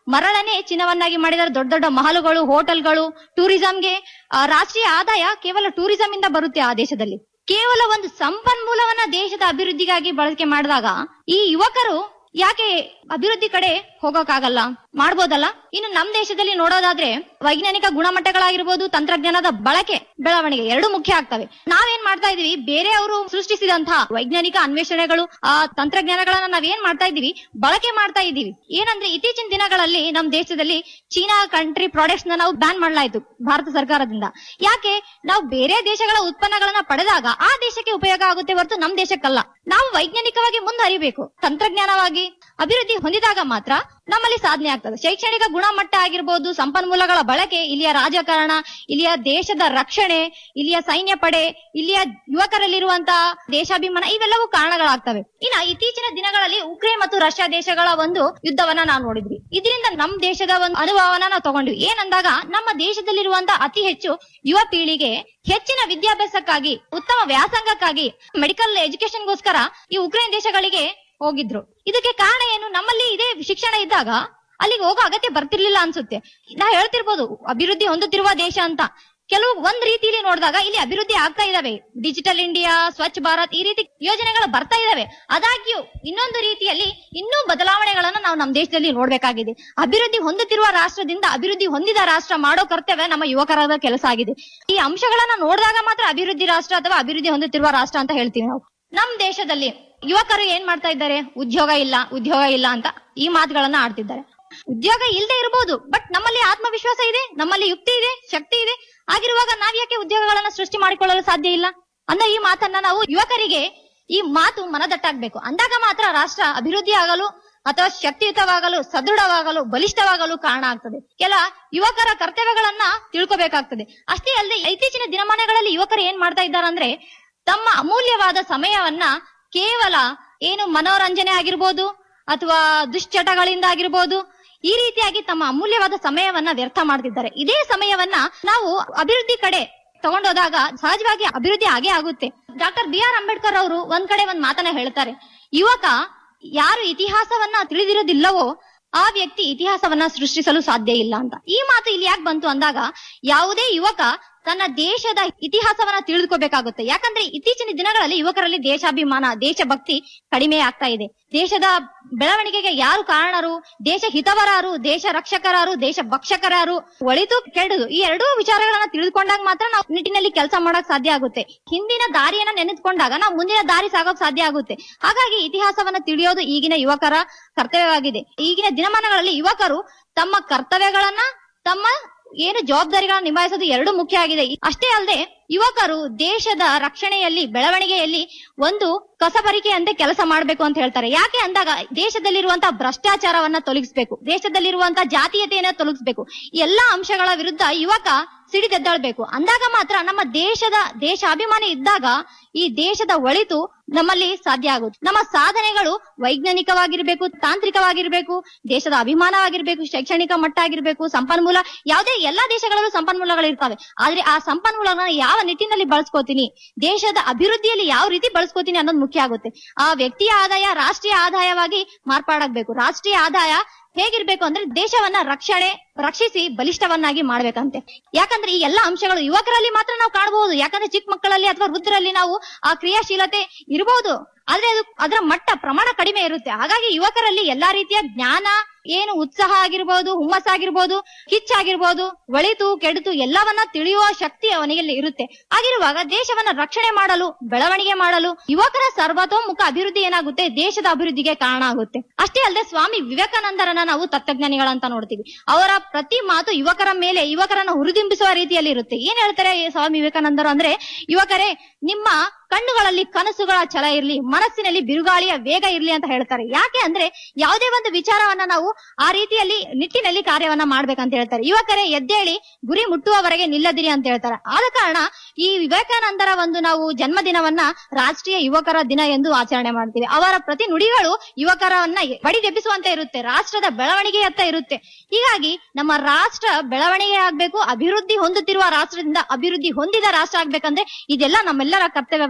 ಮರಳನೆ ಚಿನ್ನವನ್ನಾಗಿ ಮಾಡಿದ್ದಾರೆ ದೊಡ್ಡ ದೊಡ್ಡ ಮಹಲುಗಳು ಹೋಟೆಲ್ಗಳು ಟೂರಿಸಂಗೆ ಆ, ರಾಷ್ಟ್ರೀಯ ಆದಾಯ ಕೇವಲ ಟೂರಿಸಂ ಇಂದ ಬರುತ್ತೆ ಆ ದೇಶದಲ್ಲಿ ಕೇವಲ ಒಂದು ಸಂಪನ್ಮೂಲವನ್ನ ದೇಶದ ಅಭಿವೃದ್ಧಿಗಾಗಿ ಬಳಕೆ ಮಾಡಿದಾಗ ಈ ಯುವಕರು ಯಾಕೆ ಅಭಿವೃದ್ಧಿ ಕಡೆ ಹೋಗೋಕ್ಕಾಗಲ್ಲ ಮಾಡ್ಬೋದಲ್ಲ ಇನ್ನು ನಮ್ ದೇಶದಲ್ಲಿ ನೋಡೋದಾದ್ರೆ ವೈಜ್ಞಾನಿಕ ಗುಣಮಟ್ಟಗಳಾಗಿರ್ಬೋದು ತಂತ್ರಜ್ಞಾನದ ಬಳಕೆ ಬೆಳವಣಿಗೆ ಎರಡು ಮುಖ್ಯ ಆಗ್ತವೆ ನಾವೇನ್ ಮಾಡ್ತಾ ಇದೀವಿ ಬೇರೆಯವರು ಸೃಷ್ಟಿಸಿದಂತಹ ವೈಜ್ಞಾನಿಕ ಅನ್ವೇಷಣೆಗಳು ಆ ತಂತ್ರಜ್ಞಾನಗಳನ್ನ ನಾವೇನ್ ಮಾಡ್ತಾ ಇದೀವಿ ಬಳಕೆ ಮಾಡ್ತಾ ಇದೀವಿ ಏನಂದ್ರೆ ಇತ್ತೀಚಿನ ದಿನಗಳಲ್ಲಿ ನಮ್ ದೇಶದಲ್ಲಿ ಚೀನಾ ಕಂಟ್ರಿ ಪ್ರಾಡಕ್ಟ್ಸ್ ನ ನಾವು ಬ್ಯಾನ್ ಮಾಡಲಾಯ್ತು ಭಾರತ ಸರ್ಕಾರದಿಂದ ಯಾಕೆ ನಾವು ಬೇರೆ ದೇಶಗಳ ಉತ್ಪನ್ನಗಳನ್ನ ಪಡೆದಾಗ ಆ ದೇಶಕ್ಕೆ ಉಪಯೋಗ ಆಗುತ್ತೆ ಹೊರತು ನಮ್ ದೇಶಕ್ಕಲ್ಲ ನಾವು ವೈಜ್ಞಾನಿಕವಾಗಿ ಮುಂದುವರಿಬೇಕು ತಂತ್ರಜ್ಞಾನವಾಗಿ ಅಭಿವೃದ್ಧಿ ಹೊಂದಿದಾಗ ಮಾತ್ರ ನಮ್ಮಲ್ಲಿ ಸಾಧನೆ ಆಗ್ತದೆ ಶೈಕ್ಷಣಿಕ ಗುಣಮಟ್ಟ ಆಗಿರ್ಬೋದು ಸಂಪನ್ಮೂಲಗಳ ಬಳಕೆ ಇಲ್ಲಿಯ ರಾಜಕಾರಣ ಇಲ್ಲಿಯ ದೇಶದ ರಕ್ಷಣೆ ಇಲ್ಲಿಯ ಸೈನ್ಯ ಪಡೆ ಇಲ್ಲಿಯ ಯುವಕರಲ್ಲಿರುವಂತಹ ದೇಶಾಭಿಮಾನ ಇವೆಲ್ಲವೂ ಕಾರಣಗಳಾಗ್ತವೆ ಇನ್ನ ಇತ್ತೀಚಿನ ದಿನಗಳಲ್ಲಿ ಉಕ್ರೇನ್ ಮತ್ತು ರಷ್ಯಾ ದೇಶಗಳ ಒಂದು ಯುದ್ಧವನ್ನ ನಾವು ನೋಡಿದ್ವಿ ಇದರಿಂದ ನಮ್ ದೇಶದ ಒಂದು ಅನುಭವನ ನಾವು ತಗೊಂಡ್ವಿ ಏನಂದಾಗ ನಮ್ಮ ದೇಶದಲ್ಲಿರುವಂತಹ ಅತಿ ಹೆಚ್ಚು ಯುವ ಪೀಳಿಗೆ ಹೆಚ್ಚಿನ ವಿದ್ಯಾಭ್ಯಾಸಕ್ಕಾಗಿ ಉತ್ತಮ ವ್ಯಾಸಂಗಕ್ಕಾಗಿ ಮೆಡಿಕಲ್ ಎಜುಕೇಶನ್ಗೋಸ್ಕರ ಈ ಉಕ್ರೇನ್ ದೇಶಗಳಿಗೆ ಹೋಗಿದ್ರು ಇದಕ್ಕೆ ಕಾರಣ ಏನು ನಮ್ಮಲ್ಲಿ ಇದೇ ಶಿಕ್ಷಣ ಇದ್ದಾಗ ಅಲ್ಲಿಗೆ ಹೋಗೋ ಅಗತ್ಯ ಬರ್ತಿರ್ಲಿಲ್ಲ ಅನ್ಸುತ್ತೆ ನಾ ಹೇಳ್ತಿರ್ಬೋದು ಅಭಿವೃದ್ಧಿ ಹೊಂದುತ್ತಿರುವ ದೇಶ ಅಂತ ಕೆಲವು ಒಂದ್ ರೀತಿಯಲ್ಲಿ ನೋಡಿದಾಗ ಇಲ್ಲಿ ಅಭಿವೃದ್ಧಿ ಆಗ್ತಾ ಇದಾವೆ ಡಿಜಿಟಲ್ ಇಂಡಿಯಾ ಸ್ವಚ್ಛ ಭಾರತ್ ಈ ರೀತಿ ಯೋಜನೆಗಳು ಬರ್ತಾ ಇದಾವೆ ಆದಾಗ್ಯೂ ಇನ್ನೊಂದು ರೀತಿಯಲ್ಲಿ ಇನ್ನೂ ಬದಲಾವಣೆಗಳನ್ನ ನಾವು ನಮ್ಮ ದೇಶದಲ್ಲಿ ನೋಡ್ಬೇಕಾಗಿದೆ ಅಭಿವೃದ್ಧಿ ಹೊಂದುತ್ತಿರುವ ರಾಷ್ಟ್ರದಿಂದ ಅಭಿವೃದ್ಧಿ ಹೊಂದಿದ ರಾಷ್ಟ್ರ ಮಾಡೋ ಕರ್ತವ್ಯ ನಮ್ಮ ಯುವಕರಾದ ಕೆಲಸ ಆಗಿದೆ ಈ ಅಂಶಗಳನ್ನ ನೋಡಿದಾಗ ಮಾತ್ರ ಅಭಿವೃದ್ಧಿ ರಾಷ್ಟ್ರ ಅಥವಾ ಅಭಿವೃದ್ಧಿ ಹೊಂದುತ್ತಿರುವ ರಾಷ್ಟ್ರ ಅಂತ ಹೇಳ್ತೀವಿ ನಾವು ನಮ್ ದೇಶದಲ್ಲಿ ಯುವಕರು ಏನ್ ಮಾಡ್ತಾ ಇದ್ದಾರೆ ಉದ್ಯೋಗ ಇಲ್ಲ ಉದ್ಯೋಗ ಇಲ್ಲ ಅಂತ ಈ ಮಾತುಗಳನ್ನ ಆಡ್ತಿದ್ದಾರೆ ಉದ್ಯೋಗ ಇಲ್ಲದೆ ಇರಬಹುದು ಬಟ್ ನಮ್ಮಲ್ಲಿ ಆತ್ಮವಿಶ್ವಾಸ ಇದೆ ನಮ್ಮಲ್ಲಿ ಯುಕ್ತಿ ಇದೆ ಶಕ್ತಿ ಇದೆ ಆಗಿರುವಾಗ ನಾವ್ ಯಾಕೆ ಉದ್ಯೋಗಗಳನ್ನ ಸೃಷ್ಟಿ ಮಾಡಿಕೊಳ್ಳಲು ಸಾಧ್ಯ ಇಲ್ಲ ಅಂದ್ರೆ ಈ ಮಾತನ್ನ ನಾವು ಯುವಕರಿಗೆ ಈ ಮಾತು ಮನದಟ್ಟಾಗ್ಬೇಕು ಅಂದಾಗ ಮಾತ್ರ ರಾಷ್ಟ್ರ ಅಭಿವೃದ್ಧಿ ಆಗಲು ಅಥವಾ ಶಕ್ತಿಯುತವಾಗಲು ಸದೃಢವಾಗಲು ಬಲಿಷ್ಠವಾಗಲು ಕಾರಣ ಆಗ್ತದೆ ಕೆಲ ಯುವಕರ ಕರ್ತವ್ಯಗಳನ್ನ ತಿಳ್ಕೊಬೇಕಾಗ್ತದೆ ಅಷ್ಟೇ ಅಲ್ಲದೆ ಇತ್ತೀಚಿನ ದಿನಮಾನಗಳಲ್ಲಿ ಯುವಕರು ಏನ್ ಮಾಡ್ತಾ ಇದ್ದಾರೆ ಅಂದ್ರೆ ತಮ್ಮ ಅಮೂಲ್ಯವಾದ ಸಮಯವನ್ನ ಕೇವಲ ಏನು ಮನೋರಂಜನೆ ಆಗಿರ್ಬೋದು ಅಥವಾ ದುಶ್ಚಟಗಳಿಂದ ಆಗಿರ್ಬೋದು ಈ ರೀತಿಯಾಗಿ ತಮ್ಮ ಅಮೂಲ್ಯವಾದ ಸಮಯವನ್ನ ವ್ಯರ್ಥ ಮಾಡ್ತಿದ್ದಾರೆ ಇದೇ ಸಮಯವನ್ನ ನಾವು ಅಭಿವೃದ್ಧಿ ಕಡೆ ತಗೊಂಡೋದಾಗ ಸಹಜವಾಗಿ ಅಭಿವೃದ್ಧಿ ಆಗೇ ಆಗುತ್ತೆ ಡಾಕ್ಟರ್ ಬಿ ಆರ್ ಅಂಬೇಡ್ಕರ್ ಅವರು ಒಂದ್ ಕಡೆ ಒಂದ್ ಮಾತನ್ನ ಹೇಳ್ತಾರೆ ಯುವಕ ಯಾರು ಇತಿಹಾಸವನ್ನ ತಿಳಿದಿರೋದಿಲ್ಲವೋ ಆ ವ್ಯಕ್ತಿ ಇತಿಹಾಸವನ್ನ ಸೃಷ್ಟಿಸಲು ಸಾಧ್ಯ ಇಲ್ಲ ಅಂತ ಈ ಮಾತು ಇಲ್ಲಿ ಯಾಕೆ ಬಂತು ಅಂದಾಗ ಯಾವುದೇ ಯುವಕ ತನ್ನ ದೇಶದ ಇತಿಹಾಸವನ್ನ ತಿಳಿದುಕೋಬೇಕಾಗುತ್ತೆ ಯಾಕಂದ್ರೆ ಇತ್ತೀಚಿನ ದಿನಗಳಲ್ಲಿ ಯುವಕರಲ್ಲಿ ದೇಶಾಭಿಮಾನ ದೇಶಭಕ್ತಿ ಕಡಿಮೆ ಆಗ್ತಾ ಇದೆ ದೇಶದ ಬೆಳವಣಿಗೆಗೆ ಯಾರು ಕಾರಣರು ದೇಶ ಹಿತವರಾರು ದೇಶ ರಕ್ಷಕರಾರು ದೇಶ ಭಕ್ಷಕರಾರು ಒಳಿತು ಕೆಡುದು ಈ ಎರಡೂ ವಿಚಾರಗಳನ್ನ ತಿಳಿದುಕೊಂಡಾಗ ಮಾತ್ರ ನಾವು ನಿಟ್ಟಿನಲ್ಲಿ ಕೆಲಸ ಮಾಡಕ್ ಸಾಧ್ಯ ಆಗುತ್ತೆ ಹಿಂದಿನ ದಾರಿಯನ್ನ ನೆನೆದುಕೊಂಡಾಗ ನಾವು ಮುಂದಿನ ದಾರಿ ಸಾಗೋಕ್ ಸಾಧ್ಯ ಆಗುತ್ತೆ ಹಾಗಾಗಿ ಇತಿಹಾಸವನ್ನ ತಿಳಿಯೋದು ಈಗಿನ ಯುವಕರ ಕರ್ತವ್ಯವಾಗಿದೆ ಈಗಿನ ದಿನಮಾನಗಳಲ್ಲಿ ಯುವಕರು ತಮ್ಮ ಕರ್ತವ್ಯಗಳನ್ನ ತಮ್ಮ ಏನು ಜವಾಬ್ದಾರಿಗಳನ್ನ ನಿಭಾಯಿಸೋದು ಎರಡು ಮುಖ್ಯ ಆಗಿದೆ ಅಷ್ಟೇ ಅಲ್ಲದೆ ಯುವಕರು ದೇಶದ ರಕ್ಷಣೆಯಲ್ಲಿ ಬೆಳವಣಿಗೆಯಲ್ಲಿ ಒಂದು ಕಸಬರಿಕೆಯಂತೆ ಕೆಲಸ ಮಾಡಬೇಕು ಅಂತ ಹೇಳ್ತಾರೆ ಯಾಕೆ ಅಂದಾಗ ದೇಶದಲ್ಲಿರುವಂತಹ ಭ್ರಷ್ಟಾಚಾರವನ್ನ ತೊಲಗಿಸ್ಬೇಕು ದೇಶದಲ್ಲಿರುವಂತಹ ಜಾತೀಯತೆಯನ್ನ ತೊಲಗಿಸ್ಬೇಕು ಈ ಎಲ್ಲಾ ಅಂಶಗಳ ವಿರುದ್ಧ ಯುವಕ ಸಿಡಿದೆದ್ದಾಳ್ಬೇಕು ಅಂದಾಗ ಮಾತ್ರ ನಮ್ಮ ದೇಶದ ದೇಶಾಭಿಮಾನಿ ಇದ್ದಾಗ ಈ ದೇಶದ ಒಳಿತು ನಮ್ಮಲ್ಲಿ ಸಾಧ್ಯ ಆಗುತ್ತೆ ನಮ್ಮ ಸಾಧನೆಗಳು ವೈಜ್ಞಾನಿಕವಾಗಿರ್ಬೇಕು ತಾಂತ್ರಿಕವಾಗಿರ್ಬೇಕು ದೇಶದ ಅಭಿಮಾನವಾಗಿರ್ಬೇಕು ಶೈಕ್ಷಣಿಕ ಮಟ್ಟ ಆಗಿರ್ಬೇಕು ಸಂಪನ್ಮೂಲ ಯಾವುದೇ ಎಲ್ಲಾ ದೇಶಗಳಲ್ಲೂ ಸಂಪನ್ಮೂಲಗಳು ಇರ್ತವೆ ಆದ್ರೆ ಆ ಸಂಪನ್ಮೂಲಗಳನ್ನ ಯಾವ ನಿಟ್ಟಿನಲ್ಲಿ ಬಳಸ್ಕೋತೀನಿ ದೇಶದ ಅಭಿವೃದ್ಧಿಯಲ್ಲಿ ಯಾವ ರೀತಿ ಬಳಸ್ಕೋತೀನಿ ಅನ್ನೋದು ಮುಖ್ಯ ಆಗುತ್ತೆ ಆ ವ್ಯಕ್ತಿಯ ಆದಾಯ ರಾಷ್ಟ್ರೀಯ ಆದಾಯವಾಗಿ ಮಾರ್ಪಾಡಾಗಬೇಕು ರಾಷ್ಟ್ರೀಯ ಆದಾಯ ಹೇಗಿರ್ಬೇಕು ಅಂದ್ರೆ ದೇಶವನ್ನ ರಕ್ಷಣೆ ರಕ್ಷಿಸಿ ಬಲಿಷ್ಠವನ್ನಾಗಿ ಮಾಡ್ಬೇಕಂತೆ ಯಾಕಂದ್ರೆ ಈ ಎಲ್ಲಾ ಅಂಶಗಳು ಯುವಕರಲ್ಲಿ ಮಾತ್ರ ನಾವು ಕಾಣಬಹುದು ಯಾಕಂದ್ರೆ ಚಿಕ್ಕ ಮಕ್ಕಳಲ್ಲಿ ಅಥವಾ ವೃದ್ಧರಲ್ಲಿ ನಾವು ಆ ಕ್ರಿಯಾಶೀಲತೆ ಇರಬಹುದು ಆದ್ರೆ ಅದು ಅದರ ಮಟ್ಟ ಪ್ರಮಾಣ ಕಡಿಮೆ ಇರುತ್ತೆ ಹಾಗಾಗಿ ಯುವಕರಲ್ಲಿ ಎಲ್ಲಾ ರೀತಿಯ ಜ್ಞಾನ ಏನು ಉತ್ಸಾಹ ಆಗಿರ್ಬೋದು ಹುಮ್ಮಸ್ಸಾಗಿರ್ಬೋದು ಕಿಚ್ಚಾಗಿರ್ಬೋದು ಒಳಿತು ಕೆಡುತು ಎಲ್ಲವನ್ನ ತಿಳಿಯುವ ಶಕ್ತಿ ಅವನಿಗೆ ಇರುತ್ತೆ ಆಗಿರುವಾಗ ದೇಶವನ್ನ ರಕ್ಷಣೆ ಮಾಡಲು ಬೆಳವಣಿಗೆ ಮಾಡಲು ಯುವಕರ ಸರ್ವತೋಮುಖ ಅಭಿವೃದ್ಧಿ ಏನಾಗುತ್ತೆ ದೇಶದ ಅಭಿವೃದ್ಧಿಗೆ ಕಾರಣ ಆಗುತ್ತೆ ಅಷ್ಟೇ ಅಲ್ಲದೆ ಸ್ವಾಮಿ ವಿವೇಕಾನಂದರನ್ನ ನಾವು ತತ್ವಜ್ಞಾನಿಗಳಂತ ನೋಡ್ತೀವಿ ಅವರ ಪ್ರತಿ ಮಾತು ಯುವಕರ ಮೇಲೆ ಯುವಕರನ್ನ ಹುರಿದಿಂಬಿಸುವ ರೀತಿಯಲ್ಲಿ ಇರುತ್ತೆ ಏನ್ ಹೇಳ್ತಾರೆ ಈ ಸ್ವಾಮಿ ವಿವೇಕಾನಂದರು ಅಂದ್ರೆ ಯುವಕರೇ ನಿಮ್ಮ ಕಣ್ಣುಗಳಲ್ಲಿ ಕನಸುಗಳ ಛಲ ಇರ್ಲಿ ಮನಸ್ಸಿನಲ್ಲಿ ಬಿರುಗಾಳಿಯ ವೇಗ ಇರ್ಲಿ ಅಂತ ಹೇಳ್ತಾರೆ ಯಾಕೆ ಅಂದ್ರೆ ಯಾವುದೇ ಒಂದು ವಿಚಾರವನ್ನ ನಾವು ಆ ರೀತಿಯಲ್ಲಿ ನಿಟ್ಟಿನಲ್ಲಿ ಕಾರ್ಯವನ್ನ ಮಾಡ್ಬೇಕಂತ ಹೇಳ್ತಾರೆ ಯುವಕರೇ ಎದ್ದೇಳಿ ಗುರಿ ಮುಟ್ಟುವವರೆಗೆ ನಿಲ್ಲದಿರಿ ಅಂತ ಹೇಳ್ತಾರೆ ಆದ ಕಾರಣ ಈ ವಿವೇಕಾನಂದರ ಒಂದು ನಾವು ಜನ್ಮದಿನವನ್ನ ರಾಷ್ಟ್ರೀಯ ಯುವಕರ ದಿನ ಎಂದು ಆಚರಣೆ ಮಾಡ್ತೀವಿ ಅವರ ಪ್ರತಿ ನುಡಿಗಳು ಯುವಕರನ್ನ ಬಡಿದೆಬ್ಬಿಸುವಂತೆ ಇರುತ್ತೆ ರಾಷ್ಟ್ರದ ಬೆಳವಣಿಗೆಯತ್ತ ಇರುತ್ತೆ ಹೀಗಾಗಿ ನಮ್ಮ ರಾಷ್ಟ್ರ ಬೆಳವಣಿಗೆ ಆಗ್ಬೇಕು ಅಭಿವೃದ್ಧಿ ಹೊಂದುತ್ತಿರುವ ರಾಷ್ಟ್ರದಿಂದ ಅಭಿವೃದ್ಧಿ ಹೊಂದಿದ ರಾಷ್ಟ್ರ ಆಗ್ಬೇಕಂದ್ರೆ ಇದೆಲ್ಲ ನಮ್ಮೆಲ್ಲರ ಕರ್ತವ್ಯವಾಗಿ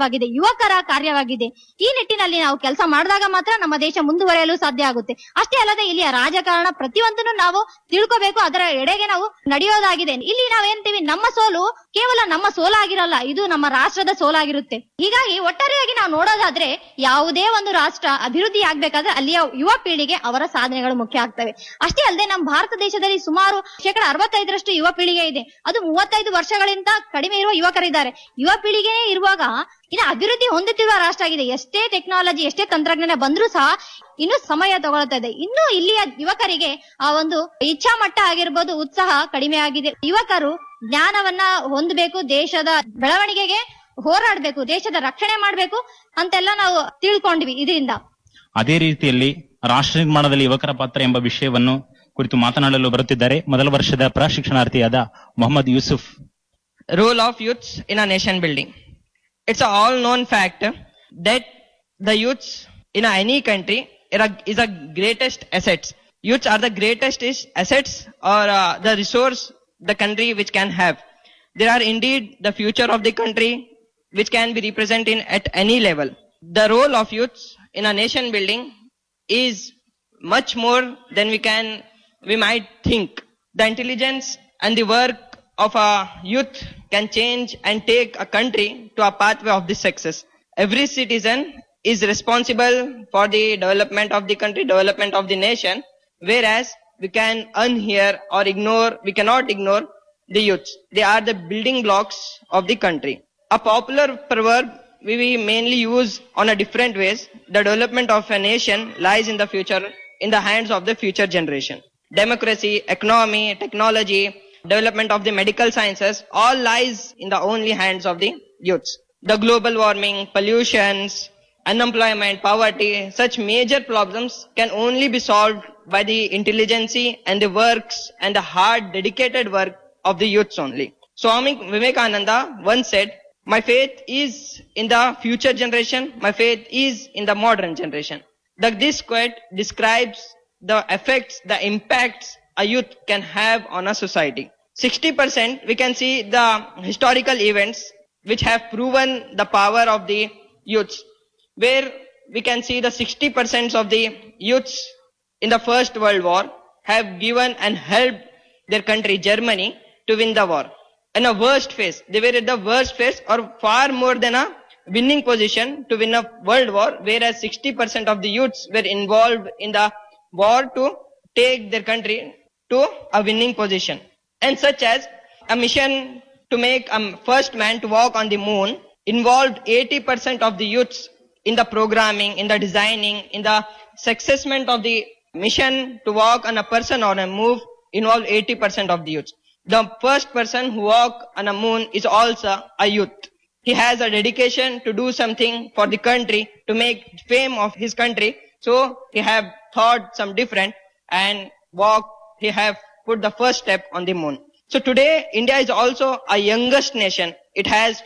ಕಾರ್ಯವಾಗಿದೆ ಯುವಕರ ಕಾರ್ಯವಾಗಿದೆ ಈ ನಿಟ್ಟಿನಲ್ಲಿ ನಾವು ಕೆಲಸ ಮಾಡಿದಾಗ ಮಾತ್ರ ನಮ್ಮ ದೇಶ ಮುಂದುವರಿಯಲು ಸಾಧ್ಯ ಆಗುತ್ತೆ ಅಷ್ಟೇ ಅಲ್ಲದೆ ಇಲ್ಲಿಯ ರಾಜಕಾರಣ ಪ್ರತಿಯೊಂದನ್ನು ನಾವು ತಿಳ್ಕೋಬೇಕು ಅದರ ಎಡೆಗೆ ನಾವು ನಡೆಯೋದಾಗಿದೆ ಇಲ್ಲಿ ನಾವೇಂತೀವಿ ನಮ್ಮ ಸೋಲು ಕೇವಲ ನಮ್ಮ ಸೋಲಾಗಿರಲ್ಲ ಇದು ನಮ್ಮ ರಾಷ್ಟ್ರದ ಸೋಲಾಗಿರುತ್ತೆ ಹೀಗಾಗಿ ಒಟ್ಟಾರೆಯಾಗಿ ನಾವು ನೋಡೋದಾದ್ರೆ ಯಾವುದೇ ಒಂದು ರಾಷ್ಟ್ರ ಅಭಿವೃದ್ಧಿ ಆಗ್ಬೇಕಾದ್ರೆ ಅಲ್ಲಿಯ ಯುವ ಪೀಳಿಗೆ ಅವರ ಸಾಧನೆಗಳು ಮುಖ್ಯ ಆಗ್ತವೆ ಅಷ್ಟೇ ಅಲ್ಲದೆ ನಮ್ಮ ಭಾರತ ದೇಶದಲ್ಲಿ ಸುಮಾರು ಶೇಕಡ ಅರವತ್ತೈದರಷ್ಟು ಯುವ ಪೀಳಿಗೆ ಇದೆ ಅದು ಮೂವತ್ತೈದು ವರ್ಷಗಳಿಂದ ಕಡಿಮೆ ಇರುವ ಯುವಕರಿದ್ದಾರೆ ಯುವ ಪೀಳಿಗೆ ಇರುವಾಗ ಇನ್ನು ಅಭಿವೃದ್ಧಿ ಹೊಂದುತ್ತಿರುವ ರಾಷ್ಟ್ರ ಆಗಿದೆ ಎಷ್ಟೇ ಟೆಕ್ನಾಲಜಿ ಎಷ್ಟೇ ತಂತ್ರಜ್ಞಾನ ಬಂದ್ರೂ ಸಹ ಇನ್ನು ಸಮಯ ತಗೊಳ್ತಾ ಇದೆ ಇನ್ನು ಇಲ್ಲಿಯ ಯುವಕರಿಗೆ ಆ ಒಂದು ಇಚ್ಛಾ ಮಟ್ಟ ಆಗಿರ್ಬೋದು ಉತ್ಸಾಹ ಕಡಿಮೆ ಆಗಿದೆ ಯುವಕರು ಜ್ಞಾನವನ್ನ ಹೊಂದಬೇಕು ದೇಶದ ಬೆಳವಣಿಗೆಗೆ ಹೋರಾಡ್ಬೇಕು ದೇಶದ ರಕ್ಷಣೆ ಮಾಡ್ಬೇಕು ಅಂತೆಲ್ಲ ನಾವು ತಿಳ್ಕೊಂಡ್ವಿ ಇದರಿಂದ ಅದೇ ರೀತಿಯಲ್ಲಿ ರಾಷ್ಟ್ರ ನಿರ್ಮಾಣದಲ್ಲಿ ಯುವಕರ ಪಾತ್ರ ಎಂಬ ವಿಷಯವನ್ನು ಕುರಿತು ಮಾತನಾಡಲು ಬರುತ್ತಿದ್ದಾರೆ ಮೊದಲ ವರ್ಷದ ಪ್ರಶಿಕ್ಷಣಾರ್ಥಿಯಾದ Mohammed Yusuf role of youths in a nation building. It's a all known fact that the youths in a, any country is a, is a greatest assets. Youths are the greatest is assets or uh, the resource the country which can have. They are indeed the future of the country which can be represented at any level. The role of youths in a nation building is much more than we can, we might think. The intelligence and the work of a youth can change and take a country to a pathway of this success. Every citizen is responsible for the development of the country, development of the nation, whereas we can unhear or ignore, we cannot ignore the youths. They are the building blocks of the country. A popular proverb we we mainly use on a different ways. The development of a nation lies in the future, in the hands of the future generation. Democracy, economy, technology, development of the medical sciences, all lies in the only hands of the youths. The global warming, pollutions, unemployment, poverty, such major problems can only be solved by the intelligence and the works and the hard dedicated work of the youths only. Swami Vivekananda once said, my faith is in the future generation, my faith is in the modern generation. The, this quote describes the effects, the impacts a youth can have on a society. 60% we can see the historical events which have proven the power of the youths where we can see the 60% of the youths in the first world war have given and helped their country Germany to win the war. In a worst phase, they were at the worst phase or far more than a winning position to win a world war whereas 60% of the youths were involved in the war to take their country to a winning position and such as a mission to make a first man to walk on the moon involved 80% of the youths in the programming, in the designing, in the successment of the mission to walk on a person on a move involved 80% of the youths. The first person who walk on a moon is also a youth. He has a dedication to do something for the country, to make fame of his country. So he have thought some different and walk, he have put the first step on the moon. So today, India is also a youngest nation. It has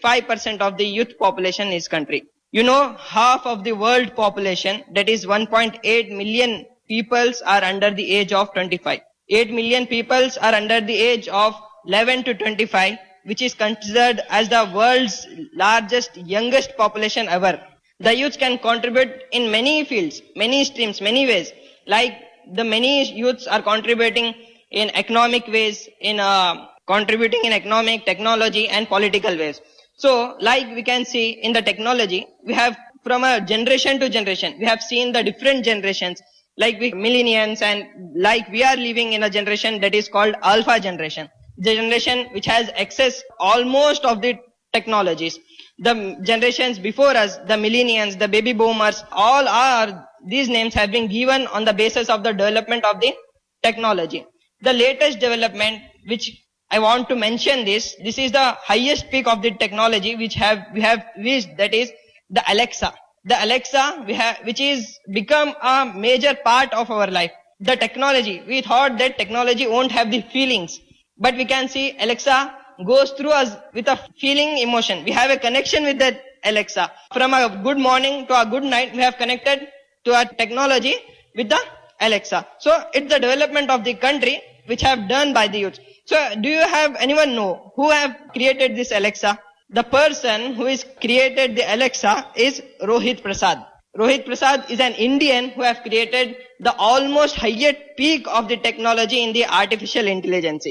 55% of the youth population in its country. You know, half of the world population, that is 1.8 million peoples are under the age of 25. 8 million peoples are under the age of 11 to 25, which is considered as the world's largest, youngest population ever. The youth can contribute in many fields, many streams, many ways. Like the many youths are contributing in economic ways, in uh, contributing in economic, technology and political ways. So like we can see in the technology, we have from a generation to generation, we have seen the different generations like we millennials and like we are living in a generation that is called alpha generation. The generation which has access almost of the technologies. The generations before us, the millennials, the baby boomers, all are, these names have been given on the basis of the development of the technology. The latest development which I want to mention this, this is the highest peak of the technology which have, we have reached that is the Alexa. The Alexa we have, which is become a major part of our life. The technology, we thought that technology won't have the feelings, but we can see Alexa goes through us with a feeling emotion. We have a connection with that Alexa. From a good morning to a good night, we have connected to our technology with the Alexa. So it's the development of the country which have done by the youth. So do you have anyone know who have created this Alexa? The person who is created the Alexa is Rohit Prasad. Rohit Prasad is an Indian who have created the almost highest peak of the technology in the artificial intelligence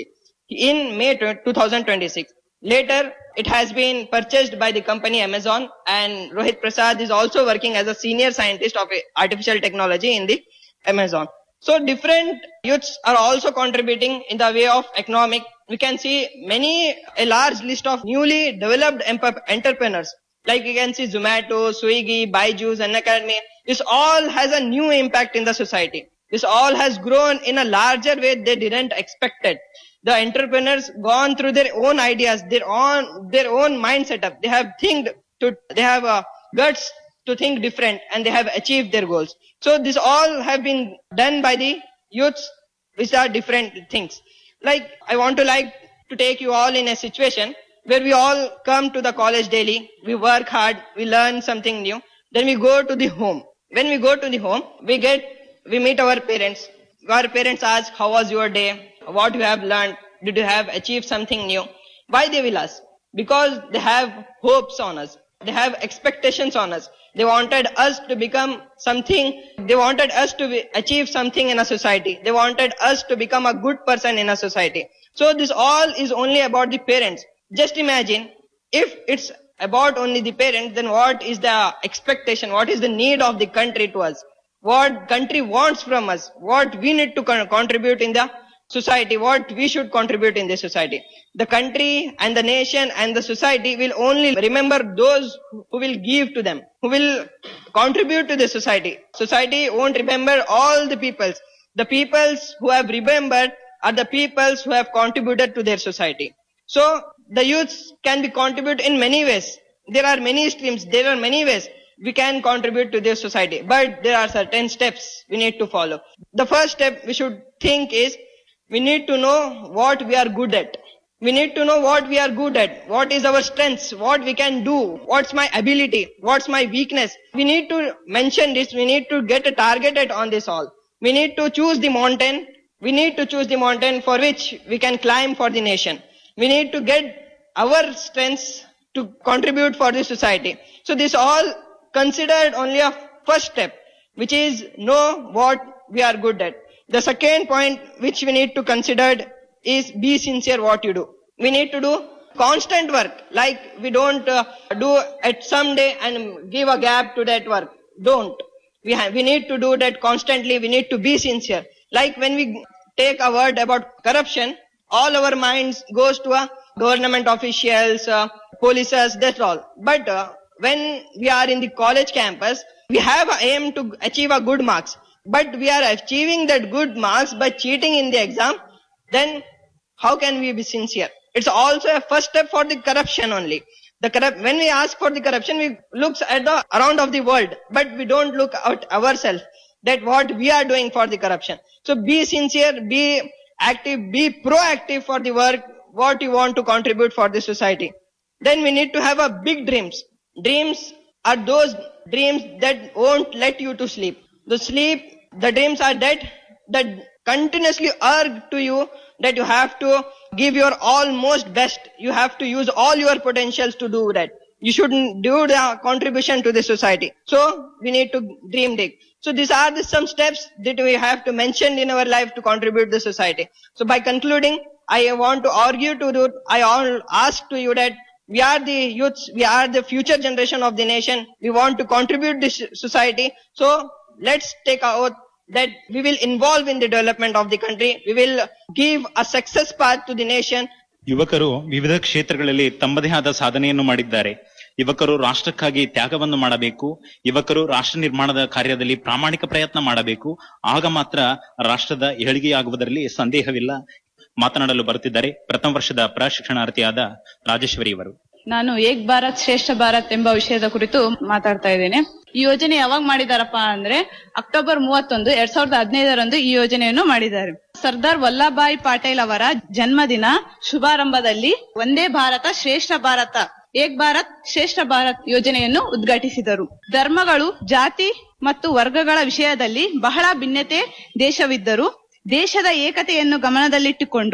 in May 2026. Later, it has been purchased by the company Amazon and Rohit Prasad is also working as a senior scientist of artificial technology in the Amazon. So different youths are also contributing in the way of economic. We can see many, a large list of newly developed emp- entrepreneurs. Like you can see Zomato, Swiggy, Byju's, and Academy. This all has a new impact in the society. This all has grown in a larger way they didn't expect it. The entrepreneurs gone through their own ideas, their own, their own mind setup. They have think to, they have uh, guts to think different and they have achieved their goals. So this all have been done by the youths, which are different things. Like I want to like to take you all in a situation where we all come to the college daily, we work hard, we learn something new, then we go to the home. When we go to the home, we get, we meet our parents. Our parents ask, how was your day? What you have learned? Did you have achieved something new? Why they will ask? Because they have hopes on us. They have expectations on us. They wanted us to become something. They wanted us to be, achieve something in a society. They wanted us to become a good person in a society. So this all is only about the parents. Just imagine if it's about only the parents, then what is the expectation? What is the need of the country to us? What country wants from us? What we need to con- contribute in the society? What we should contribute in the society? The country and the nation and the society will only remember those who will give to them, who will contribute to the society. Society won't remember all the peoples. The peoples who have remembered are the peoples who have contributed to their society. So the youths can be contribute in many ways. There are many streams. There are many ways we can contribute to this society. But there are certain steps we need to follow. The first step we should think is we need to know what we are good at. We need to know what we are good at. What is our strengths? What we can do? What's my ability? What's my weakness? We need to mention this. We need to get a targeted on this all. We need to choose the mountain. We need to choose the mountain for which we can climb for the nation. We need to get our strengths to contribute for the society. So this all considered only a first step, which is know what we are good at. The second point which we need to consider is be sincere what you do. We need to do constant work. Like we don't uh, do at some day and give a gap to that work. Don't. We have, we need to do that constantly. We need to be sincere. Like when we take a word about corruption, all our minds goes to a government officials, uh, polices, that's all. But uh, when we are in the college campus, we have a aim to achieve a good marks. But we are achieving that good marks by cheating in the exam, then how can we be sincere? It's also a first step for the corruption only. The corrupt, when we ask for the corruption, we looks at the around of the world, but we don't look at ourselves that what we are doing for the corruption. So be sincere, be active, be proactive for the work, what you want to contribute for the society. Then we need to have a big dreams. Dreams are those dreams that won't let you to sleep. The sleep, the dreams are that, that continuously urge to you that you have to give your almost best. You have to use all your potentials to do that. You should do the contribution to the society. So we need to dream big. So these are the some steps that we have to mention in our life to contribute to the society. So by concluding, I want to argue to do, I all ask to you that we are the youths, we are the future generation of the nation. We want to contribute this society. So let's take our oath that we will involve in the development of the country. We will give a success path to the nation. ಯುವಕರು ವಿವಿಧ ಕ್ಷೇತ್ರಗಳಲ್ಲಿ ತಮ್ಮದೇ ಆದ ಸಾಧನೆಯನ್ನು ಮಾಡಿದ್ದಾರೆ ಯುವಕರು ರಾಷ್ಟ್ರಕ್ಕಾಗಿ ತ್ಯಾಗವನ್ನು ಮಾಡಬೇಕು ಯುವಕರು ರಾಷ್ಟ್ರ ನಿರ್ಮಾಣದ ಕಾರ್ಯದಲ್ಲಿ ಪ್ರಾಮಾಣಿಕ ಪ್ರಯತ್ನ ಮಾಡಬೇಕು ಆಗ ಮಾತ್ರ ರಾಷ್ಟ್ರದ ಏಳಿಗೆಯಾಗುವುದರಲ್ಲಿ ಸಂದೇಹವಿಲ್ಲ ಮಾತನಾಡಲು ಬರುತ್ತಿದ್ದಾರೆ ಪ್ರಥಮ ವರ್ಷದ ಪ್ರಶಿಕ್ಷಣಾರ್ಥಿಯಾದ ರಾಜೇಶ್ವರಿ ಅವರು ನಾನು ಏಕ್ ಭಾರತ್ ಶ್ರೇಷ್ಠ ಭಾರತ್ ಎಂಬ ವಿಷಯದ ಕುರಿತು ಮಾತಾಡ್ತಾ ಇದ್ದೇನೆ ಈ ಯೋಜನೆ ಯಾವಾಗ ಮಾಡಿದಾರಪ್ಪ ಅಂದ್ರೆ ಅಕ್ಟೋಬರ್ ಮೂವತ್ತೊಂದು ಎರಡ್ ಸಾವಿರದ ಹದಿನೈದರಂದು ಈ ಯೋಜನೆಯನ್ನು ಮಾಡಿದ್ದಾರೆ ಸರ್ದಾರ್ ವಲ್ಲಭಾಯ್ ಪಟೇಲ್ ಅವರ ಜನ್ಮದಿನ ಶುಭಾರಂಭದಲ್ಲಿ ಒಂದೇ ಭಾರತ ಶ್ರೇಷ್ಠ ಭಾರತ ಏಕ್ ಭಾರತ್ ಶ್ರೇಷ್ಠ ಭಾರತ್ ಯೋಜನೆಯನ್ನು ಉದ್ಘಾಟಿಸಿದರು ಧರ್ಮಗಳು ಜಾತಿ ಮತ್ತು ವರ್ಗಗಳ ವಿಷಯದಲ್ಲಿ ಬಹಳ ಭಿನ್ನತೆ ದೇಶವಿದ್ದರೂ ದೇಶದ ಏಕತೆಯನ್ನು ಗಮನದಲ್ಲಿಟ್ಟುಕೊಂಡು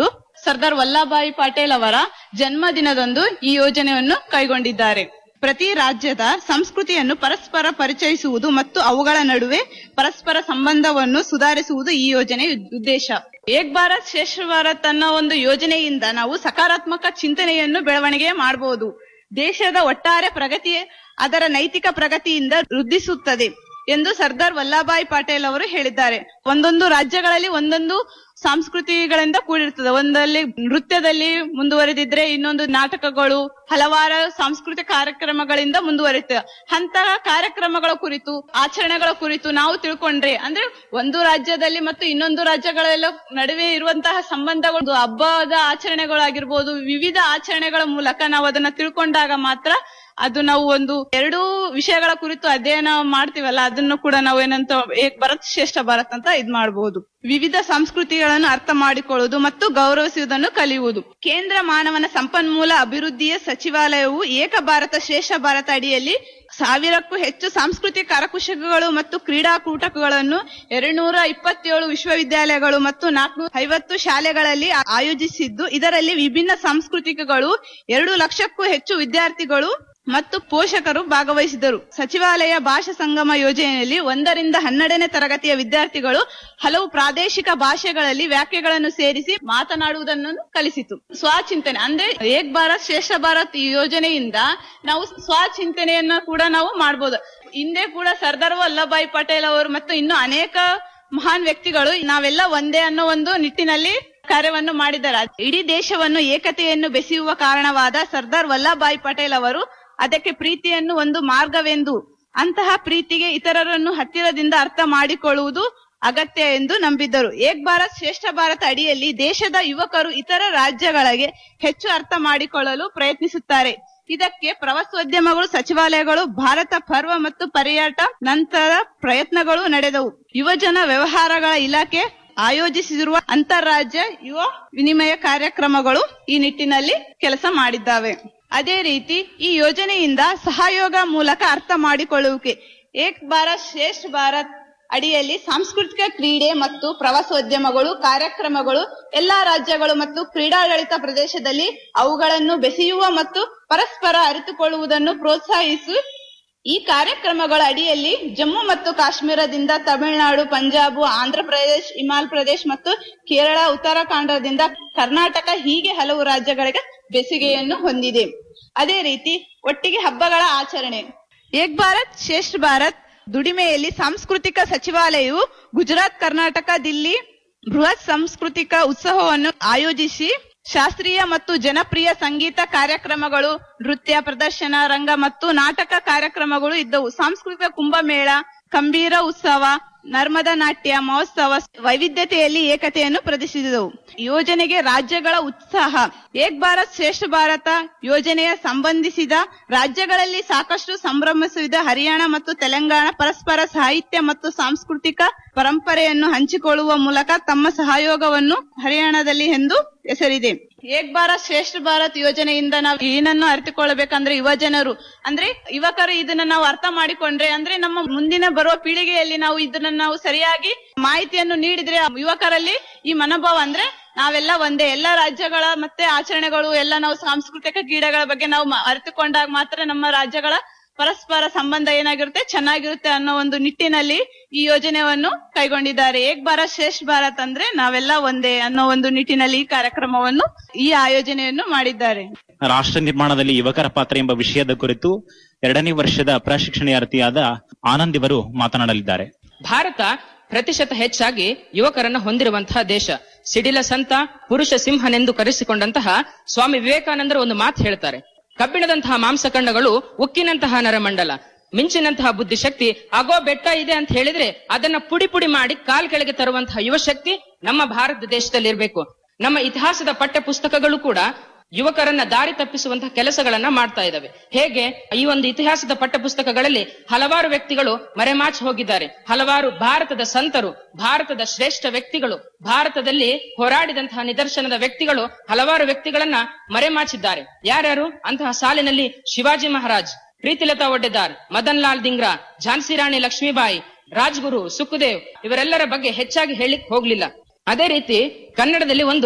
ಸರ್ದಾರ್ ವಲ್ಲಭಾಯಿ ಪಟೇಲ್ ಅವರ ಜನ್ಮದಿನದಂದು ಈ ಯೋಜನೆಯನ್ನು ಕೈಗೊಂಡಿದ್ದಾರೆ ಪ್ರತಿ ರಾಜ್ಯದ ಸಂಸ್ಕೃತಿಯನ್ನು ಪರಸ್ಪರ ಪರಿಚಯಿಸುವುದು ಮತ್ತು ಅವುಗಳ ನಡುವೆ ಪರಸ್ಪರ ಸಂಬಂಧವನ್ನು ಸುಧಾರಿಸುವುದು ಈ ಯೋಜನೆಯ ಉದ್ದೇಶ ಏಕ್ ಭಾರತ್ ಶ್ರೇಷ್ಠ ಭಾರತ್ ಅನ್ನೋ ಒಂದು ಯೋಜನೆಯಿಂದ ನಾವು ಸಕಾರಾತ್ಮಕ ಚಿಂತನೆಯನ್ನು ಬೆಳವಣಿಗೆ ಮಾಡಬಹುದು ದೇಶದ ಒಟ್ಟಾರೆ ಪ್ರಗತಿ ಅದರ ನೈತಿಕ ಪ್ರಗತಿಯಿಂದ ವೃದ್ಧಿಸುತ್ತದೆ ಎಂದು ಸರ್ದಾರ್ ವಲ್ಲಭಾಯಿ ಪಟೇಲ್ ಅವರು ಹೇಳಿದ್ದಾರೆ ಒಂದೊಂದು ರಾಜ್ಯಗಳಲ್ಲಿ ಒಂದೊಂದು ಸಂಸ್ಕೃತಿಗಳಿಂದ ಕೂಡಿರ್ತದೆ ಒಂದಲ್ಲಿ ನೃತ್ಯದಲ್ಲಿ ಮುಂದುವರೆದಿದ್ರೆ ಇನ್ನೊಂದು ನಾಟಕಗಳು ಹಲವಾರು ಸಾಂಸ್ಕೃತಿಕ ಕಾರ್ಯಕ್ರಮಗಳಿಂದ ಮುಂದುವರಿತದೆ ಅಂತಹ ಕಾರ್ಯಕ್ರಮಗಳ ಕುರಿತು ಆಚರಣೆಗಳ ಕುರಿತು ನಾವು ತಿಳ್ಕೊಂಡ್ರೆ ಅಂದ್ರೆ ಒಂದು ರಾಜ್ಯದಲ್ಲಿ ಮತ್ತು ಇನ್ನೊಂದು ರಾಜ್ಯಗಳೆಲ್ಲ ನಡುವೆ ಇರುವಂತಹ ಸಂಬಂಧಗಳು ಹಬ್ಬದ ಆಚರಣೆಗಳಾಗಿರ್ಬೋದು ವಿವಿಧ ಆಚರಣೆಗಳ ಮೂಲಕ ನಾವು ಅದನ್ನ ತಿಳ್ಕೊಂಡಾಗ ಮಾತ್ರ ಅದು ನಾವು ಒಂದು ಎರಡು ವಿಷಯಗಳ ಕುರಿತು ಅಧ್ಯಯನ ಮಾಡ್ತೀವಲ್ಲ ಅದನ್ನು ಕೂಡ ನಾವು ಏನಂತ ಏಕ್ ಭಾರತ್ ಶ್ರೇಷ್ಠ ಭಾರತ್ ಅಂತ ಇದ್ ಮಾಡಬಹುದು ವಿವಿಧ ಸಂಸ್ಕೃತಿಗಳನ್ನು ಅರ್ಥ ಮಾಡಿಕೊಳ್ಳುವುದು ಮತ್ತು ಗೌರವಿಸುವುದನ್ನು ಕಲಿಯುವುದು ಕೇಂದ್ರ ಮಾನವನ ಸಂಪನ್ಮೂಲ ಅಭಿವೃದ್ಧಿಯ ಸಚಿವಾಲಯವು ಏಕ ಭಾರತ ಶ್ರೇಷ್ಠ ಭಾರತ ಅಡಿಯಲ್ಲಿ ಸಾವಿರಕ್ಕೂ ಹೆಚ್ಚು ಸಾಂಸ್ಕೃತಿಕ ಕರಕುಶಲಗಳು ಮತ್ತು ಕ್ರೀಡಾಕೂಟಗಳನ್ನು ಎರಡ್ನೂರ ಇಪ್ಪತ್ತೇಳು ವಿಶ್ವವಿದ್ಯಾಲಯಗಳು ಮತ್ತು ನಾಲ್ಕುನೂರ ಐವತ್ತು ಶಾಲೆಗಳಲ್ಲಿ ಆ- ಆಯೋಜಿಸಿದ್ದು ಇದರಲ್ಲಿ ವಿಭಿನ್ನ ಸಾಂಸ್ಕೃತಿಕಗಳು ಎರಡು ಲಕ್ಷಕ್ಕೂ ಹೆಚ್ಚು ವಿದ್ಯಾರ್ಥಿಗಳು ಮತ್ತು ಪೋಷಕರು ಭಾಗವಹಿಸಿದರು ಸಚಿವಾಲಯ ಭಾಷಾ ಸಂಗಮ ಯೋಜನೆಯಲ್ಲಿ ಒಂದರಿಂದ ಹನ್ನೆರಡನೇ ತರಗತಿಯ ವಿದ್ಯಾರ್ಥಿಗಳು ಹಲವು ಪ್ರಾದೇಶಿಕ ಭಾಷೆಗಳಲ್ಲಿ ವ್ಯಾಖ್ಯೆಗಳನ್ನು ಸೇರಿಸಿ ಮಾತನಾಡುವುದನ್ನು ಕಲಿಸಿತು ಸ್ವಚಿಂತನೆ ಅಂದ್ರೆ ಏಕ್ ಭಾರತ್ ಶ್ರೇಷ್ಠ ಭಾರತ್ ಈ ಯೋಜನೆಯಿಂದ ನಾವು ಸ್ವಚಿಂತನೆಯನ್ನ ಕೂಡ ನಾವು ಮಾಡಬಹುದು ಹಿಂದೆ ಕೂಡ ಸರ್ದಾರ್ ವಲ್ಲಭಾಯಿ ಪಟೇಲ್ ಅವರು ಮತ್ತು ಇನ್ನು ಅನೇಕ ಮಹಾನ್ ವ್ಯಕ್ತಿಗಳು ನಾವೆಲ್ಲ ಒಂದೇ ಅನ್ನೋ ಒಂದು ನಿಟ್ಟಿನಲ್ಲಿ ಕಾರ್ಯವನ್ನು ಮಾಡಿದ್ದಾರೆ ಇಡೀ ದೇಶವನ್ನು ಏಕತೆಯನ್ನು ಬೆಸೆಯುವ ಕಾರಣವಾದ ಸರ್ದಾರ್ ವಲ್ಲಭಾಯಿ ಪಟೇಲ್ ಅವರು ಅದಕ್ಕೆ ಪ್ರೀತಿಯನ್ನು ಒಂದು ಮಾರ್ಗವೆಂದು ಅಂತಹ ಪ್ರೀತಿಗೆ ಇತರರನ್ನು ಹತ್ತಿರದಿಂದ ಅರ್ಥ ಮಾಡಿಕೊಳ್ಳುವುದು ಅಗತ್ಯ ಎಂದು ನಂಬಿದ್ದರು ಏಕ್ ಭಾರತ್ ಶ್ರೇಷ್ಠ ಭಾರತ ಅಡಿಯಲ್ಲಿ ದೇಶದ ಯುವಕರು ಇತರ ರಾಜ್ಯಗಳಿಗೆ ಹೆಚ್ಚು ಅರ್ಥ ಮಾಡಿಕೊಳ್ಳಲು ಪ್ರಯತ್ನಿಸುತ್ತಾರೆ ಇದಕ್ಕೆ ಪ್ರವಾಸೋದ್ಯಮಗಳು ಸಚಿವಾಲಯಗಳು ಭಾರತ ಪರ್ವ ಮತ್ತು ಪರ್ಯಾಟ ನಂತರ ಪ್ರಯತ್ನಗಳು ನಡೆದವು ಯುವಜನ ವ್ಯವಹಾರಗಳ ಇಲಾಖೆ ಆಯೋಜಿಸಿರುವ ಅಂತಾರಾಜ್ಯ ಯುವ ವಿನಿಮಯ ಕಾರ್ಯಕ್ರಮಗಳು ಈ ನಿಟ್ಟಿನಲ್ಲಿ ಕೆಲಸ ಮಾಡಿದ್ದಾವೆ ಅದೇ ರೀತಿ ಈ ಯೋಜನೆಯಿಂದ ಸಹಯೋಗ ಮೂಲಕ ಅರ್ಥ ಮಾಡಿಕೊಳ್ಳುವಿಕೆ ಏಕ್ ಭಾರತ್ ಶ್ರೇಷ್ಠ ಭಾರತ್ ಅಡಿಯಲ್ಲಿ ಸಾಂಸ್ಕೃತಿಕ ಕ್ರೀಡೆ ಮತ್ತು ಪ್ರವಾಸೋದ್ಯಮಗಳು ಕಾರ್ಯಕ್ರಮಗಳು ಎಲ್ಲಾ ರಾಜ್ಯಗಳು ಮತ್ತು ಕ್ರೀಡಾಡಳಿತ ಪ್ರದೇಶದಲ್ಲಿ ಅವುಗಳನ್ನು ಬೆಸೆಯುವ ಮತ್ತು ಪರಸ್ಪರ ಅರಿತುಕೊಳ್ಳುವುದನ್ನು ಪ್ರೋತ್ಸಾಹಿಸಿ ಈ ಕಾರ್ಯಕ್ರಮಗಳ ಅಡಿಯಲ್ಲಿ ಜಮ್ಮು ಮತ್ತು ಕಾಶ್ಮೀರದಿಂದ ತಮಿಳುನಾಡು ಪಂಜಾಬ್ ಆಂಧ್ರ ಪ್ರದೇಶ್ ಹಿಮಾಚಲ ಪ್ರದೇಶ್ ಮತ್ತು ಕೇರಳ ಉತ್ತರಾಖಂಡದಿಂದ ಕರ್ನಾಟಕ ಹೀಗೆ ಹಲವು ರಾಜ್ಯಗಳಿಗೆ ಬೆಸುಗೆಯನ್ನು ಹೊಂದಿದೆ ಅದೇ ರೀತಿ ಒಟ್ಟಿಗೆ ಹಬ್ಬಗಳ ಆಚರಣೆ ಏಕ್ ಭಾರತ್ ಶ್ರೇಷ್ಠ ಭಾರತ್ ದುಡಿಮೆಯಲ್ಲಿ ಸಾಂಸ್ಕೃತಿಕ ಸಚಿವಾಲಯವು ಗುಜರಾತ್ ಕರ್ನಾಟಕ ದಿಲ್ಲಿ ಬೃಹತ್ ಸಾಂಸ್ಕೃತಿಕ ಉತ್ಸವವನ್ನು ಆಯೋಜಿಸಿ ಶಾಸ್ತ್ರೀಯ ಮತ್ತು ಜನಪ್ರಿಯ ಸಂಗೀತ ಕಾರ್ಯಕ್ರಮಗಳು ನೃತ್ಯ ಪ್ರದರ್ಶನ ರಂಗ ಮತ್ತು ನಾಟಕ ಕಾರ್ಯಕ್ರಮಗಳು ಇದ್ದವು ಸಾಂಸ್ಕೃತಿಕ ಕುಂಭಮೇಳ ಕಂಬೀರ ಉತ್ಸವ ನರ್ಮದಾ ನಾಟ್ಯ ಮಹೋತ್ಸವ ವೈವಿಧ್ಯತೆಯಲ್ಲಿ ಏಕತೆಯನ್ನು ಪ್ರದರ್ಶಿಸಿದವು ಯೋಜನೆಗೆ ರಾಜ್ಯಗಳ ಉತ್ಸಾಹ ಏಕ್ ಭಾರತ್ ಶ್ರೇಷ್ಠ ಭಾರತ ಯೋಜನೆಯ ಸಂಬಂಧಿಸಿದ ರಾಜ್ಯಗಳಲ್ಲಿ ಸಾಕಷ್ಟು ಸಂಭ್ರಮಿಸಿದ ಹರಿಯಾಣ ಮತ್ತು ತೆಲಂಗಾಣ ಪರಸ್ಪರ ಸಾಹಿತ್ಯ ಮತ್ತು ಸಾಂಸ್ಕೃತಿಕ ಪರಂಪರೆಯನ್ನು ಹಂಚಿಕೊಳ್ಳುವ ಮೂಲಕ ತಮ್ಮ ಸಹಯೋಗವನ್ನು ಹರಿಯಾಣದಲ್ಲಿ ಎಂದು ಹೆಸರಿದೆ ಏಕ್ ಭಾರತ್ ಶ್ರೇಷ್ಠ ಭಾರತ್ ಯೋಜನೆಯಿಂದ ನಾವು ಏನನ್ನು ಅರಿತುಕೊಳ್ಳಬೇಕಂದ್ರೆ ಯುವ ಜನರು ಅಂದ್ರೆ ಯುವಕರು ಇದನ್ನ ನಾವು ಅರ್ಥ ಮಾಡಿಕೊಂಡ್ರೆ ಅಂದ್ರೆ ನಮ್ಮ ಮುಂದಿನ ಬರುವ ಪೀಳಿಗೆಯಲ್ಲಿ ನಾವು ಇದನ್ನ ನಾವು ಸರಿಯಾಗಿ ಮಾಹಿತಿಯನ್ನು ನೀಡಿದ್ರೆ ಆ ಯುವಕರಲ್ಲಿ ಈ ಮನೋಭಾವ ಅಂದ್ರೆ ನಾವೆಲ್ಲ ಒಂದೇ ಎಲ್ಲ ರಾಜ್ಯಗಳ ಮತ್ತೆ ಆಚರಣೆಗಳು ಎಲ್ಲ ನಾವು ಸಾಂಸ್ಕೃತಿಕ ಕ್ರೀಡೆಗಳ ಬಗ್ಗೆ ನಾವು ಮ- ಅರಿತುಕೊಂಡಾಗ ಮಾತ್ರ ನಮ್ಮ ರಾಜ್ಯಗಳ ಪರಸ್ಪರ ಸಂಬಂಧ ಏನಾಗಿರುತ್ತೆ ಚೆನ್ನಾಗಿರುತ್ತೆ ಅನ್ನೋ ಒಂದು ನಿಟ್ಟಿನಲ್ಲಿ ಈ ಯೋಜನೆಯನ್ನು ಕೈಗೊಂಡಿದ್ದಾರೆ ಏಕ್ ಭಾರತ್ ಶ್ರೇಷ್ಠ ಭಾರತ್ ಅಂದ್ರೆ ನಾವೆಲ್ಲ ಒಂದೇ ಅನ್ನೋ ಒಂದು ನಿಟ್ಟಿನಲ್ಲಿ ಈ ಕಾರ್ಯಕ್ರಮವನ್ನು ಈ ಆಯೋಜನೆಯನ್ನು ಮಾಡಿದ್ದಾರೆ ರಾಷ್ಟ್ರ ನಿರ್ಮಾಣದಲ್ಲಿ ಯುವಕರ ಪಾತ್ರ ಎಂಬ ವಿಷಯದ ಕುರಿತು ಎರಡನೇ ವರ್ಷದ ಪ್ರಶಿಕ್ಷಣಾರ್ಥಿಯಾದ ಆನಂದ್ ಇವರು ಮಾತನಾಡಲಿದ್ದಾರೆ ಭಾರತ ಪ್ರತಿಶತ ಹೆಚ್ಚಾಗಿ ಯುವಕರನ್ನ ಹೊಂದಿರುವಂತಹ ದೇಶ ಸಿಡಿಲ ಸಂತ ಪುರುಷ ಸಿಂಹನೆಂದು ಕರೆಸಿಕೊಂಡಂತಹ ಸ್ವಾಮಿ ವಿವೇಕಾನಂದರು ಒಂದು ಮಾತು ಹೇಳ್ತಾರೆ ಕಬ್ಬಿಣದಂತಹ ಮಾಂಸಖಂಡಗಳು ಉಕ್ಕಿನಂತಹ ನರಮಂಡಲ ಮಿಂಚಿನಂತಹ ಬುದ್ಧಿಶಕ್ತಿ ಆಗೋ ಬೆಟ್ಟ ಇದೆ ಅಂತ ಹೇಳಿದ್ರೆ ಅದನ್ನ ಪುಡಿ ಪುಡಿ ಮಾಡಿ ಕಾಲ್ ಕೆಳಗೆ ತರುವಂತಹ ಯುವಶಕ್ತಿ ನಮ್ಮ ಭಾರತ ದೇಶದಲ್ಲಿ ಇರಬೇಕು ನಮ್ಮ ಇತಿಹಾಸದ ಪಠ್ಯ ಪುಸ್ತಕಗಳು ಕೂಡ ಯುವಕರನ್ನ ದಾರಿ ತಪ್ಪಿಸುವಂತಹ ಕೆಲಸಗಳನ್ನ ಮಾಡ್ತಾ ಇದ್ದಾವೆ ಹೇಗೆ ಈ ಒಂದು ಇತಿಹಾಸದ ಪಠ್ಯ ಪುಸ್ತಕಗಳಲ್ಲಿ ಹಲವಾರು ವ್ಯಕ್ತಿಗಳು ಮರೆಮಾಚಿ ಹೋಗಿದ್ದಾರೆ ಹಲವಾರು ಭಾರತದ ಸಂತರು ಭಾರತದ ಶ್ರೇಷ್ಠ ವ್ಯಕ್ತಿಗಳು ಭಾರತದಲ್ಲಿ ಹೋರಾಡಿದಂತಹ ನಿದರ್ಶನದ ವ್ಯಕ್ತಿಗಳು ಹಲವಾರು ವ್ಯಕ್ತಿಗಳನ್ನ ಮರೆಮಾಚಿದ್ದಾರೆ ಯಾರ್ಯಾರು ಅಂತಹ ಸಾಲಿನಲ್ಲಿ ಶಿವಾಜಿ ಮಹಾರಾಜ್ ಪ್ರೀತಿಲತಾ ಒಡ್ಡೆದಾರ್ ಮದನ್ ಲಾಲ್ ದಿಂಗ್ರಾ ಝಾನ್ಸಿ ರಾಣಿ ಲಕ್ಷ್ಮೀಬಾಯಿ ರಾಜ್ಗುರು ಸುಖದೇವ್ ಇವರೆಲ್ಲರ ಬಗ್ಗೆ ಹೆಚ್ಚಾಗಿ ಹೇಳಿಕ್ ಹೋಗ್ಲಿಲ್ಲ ಅದೇ ರೀತಿ ಕನ್ನಡದಲ್ಲಿ ಒಂದು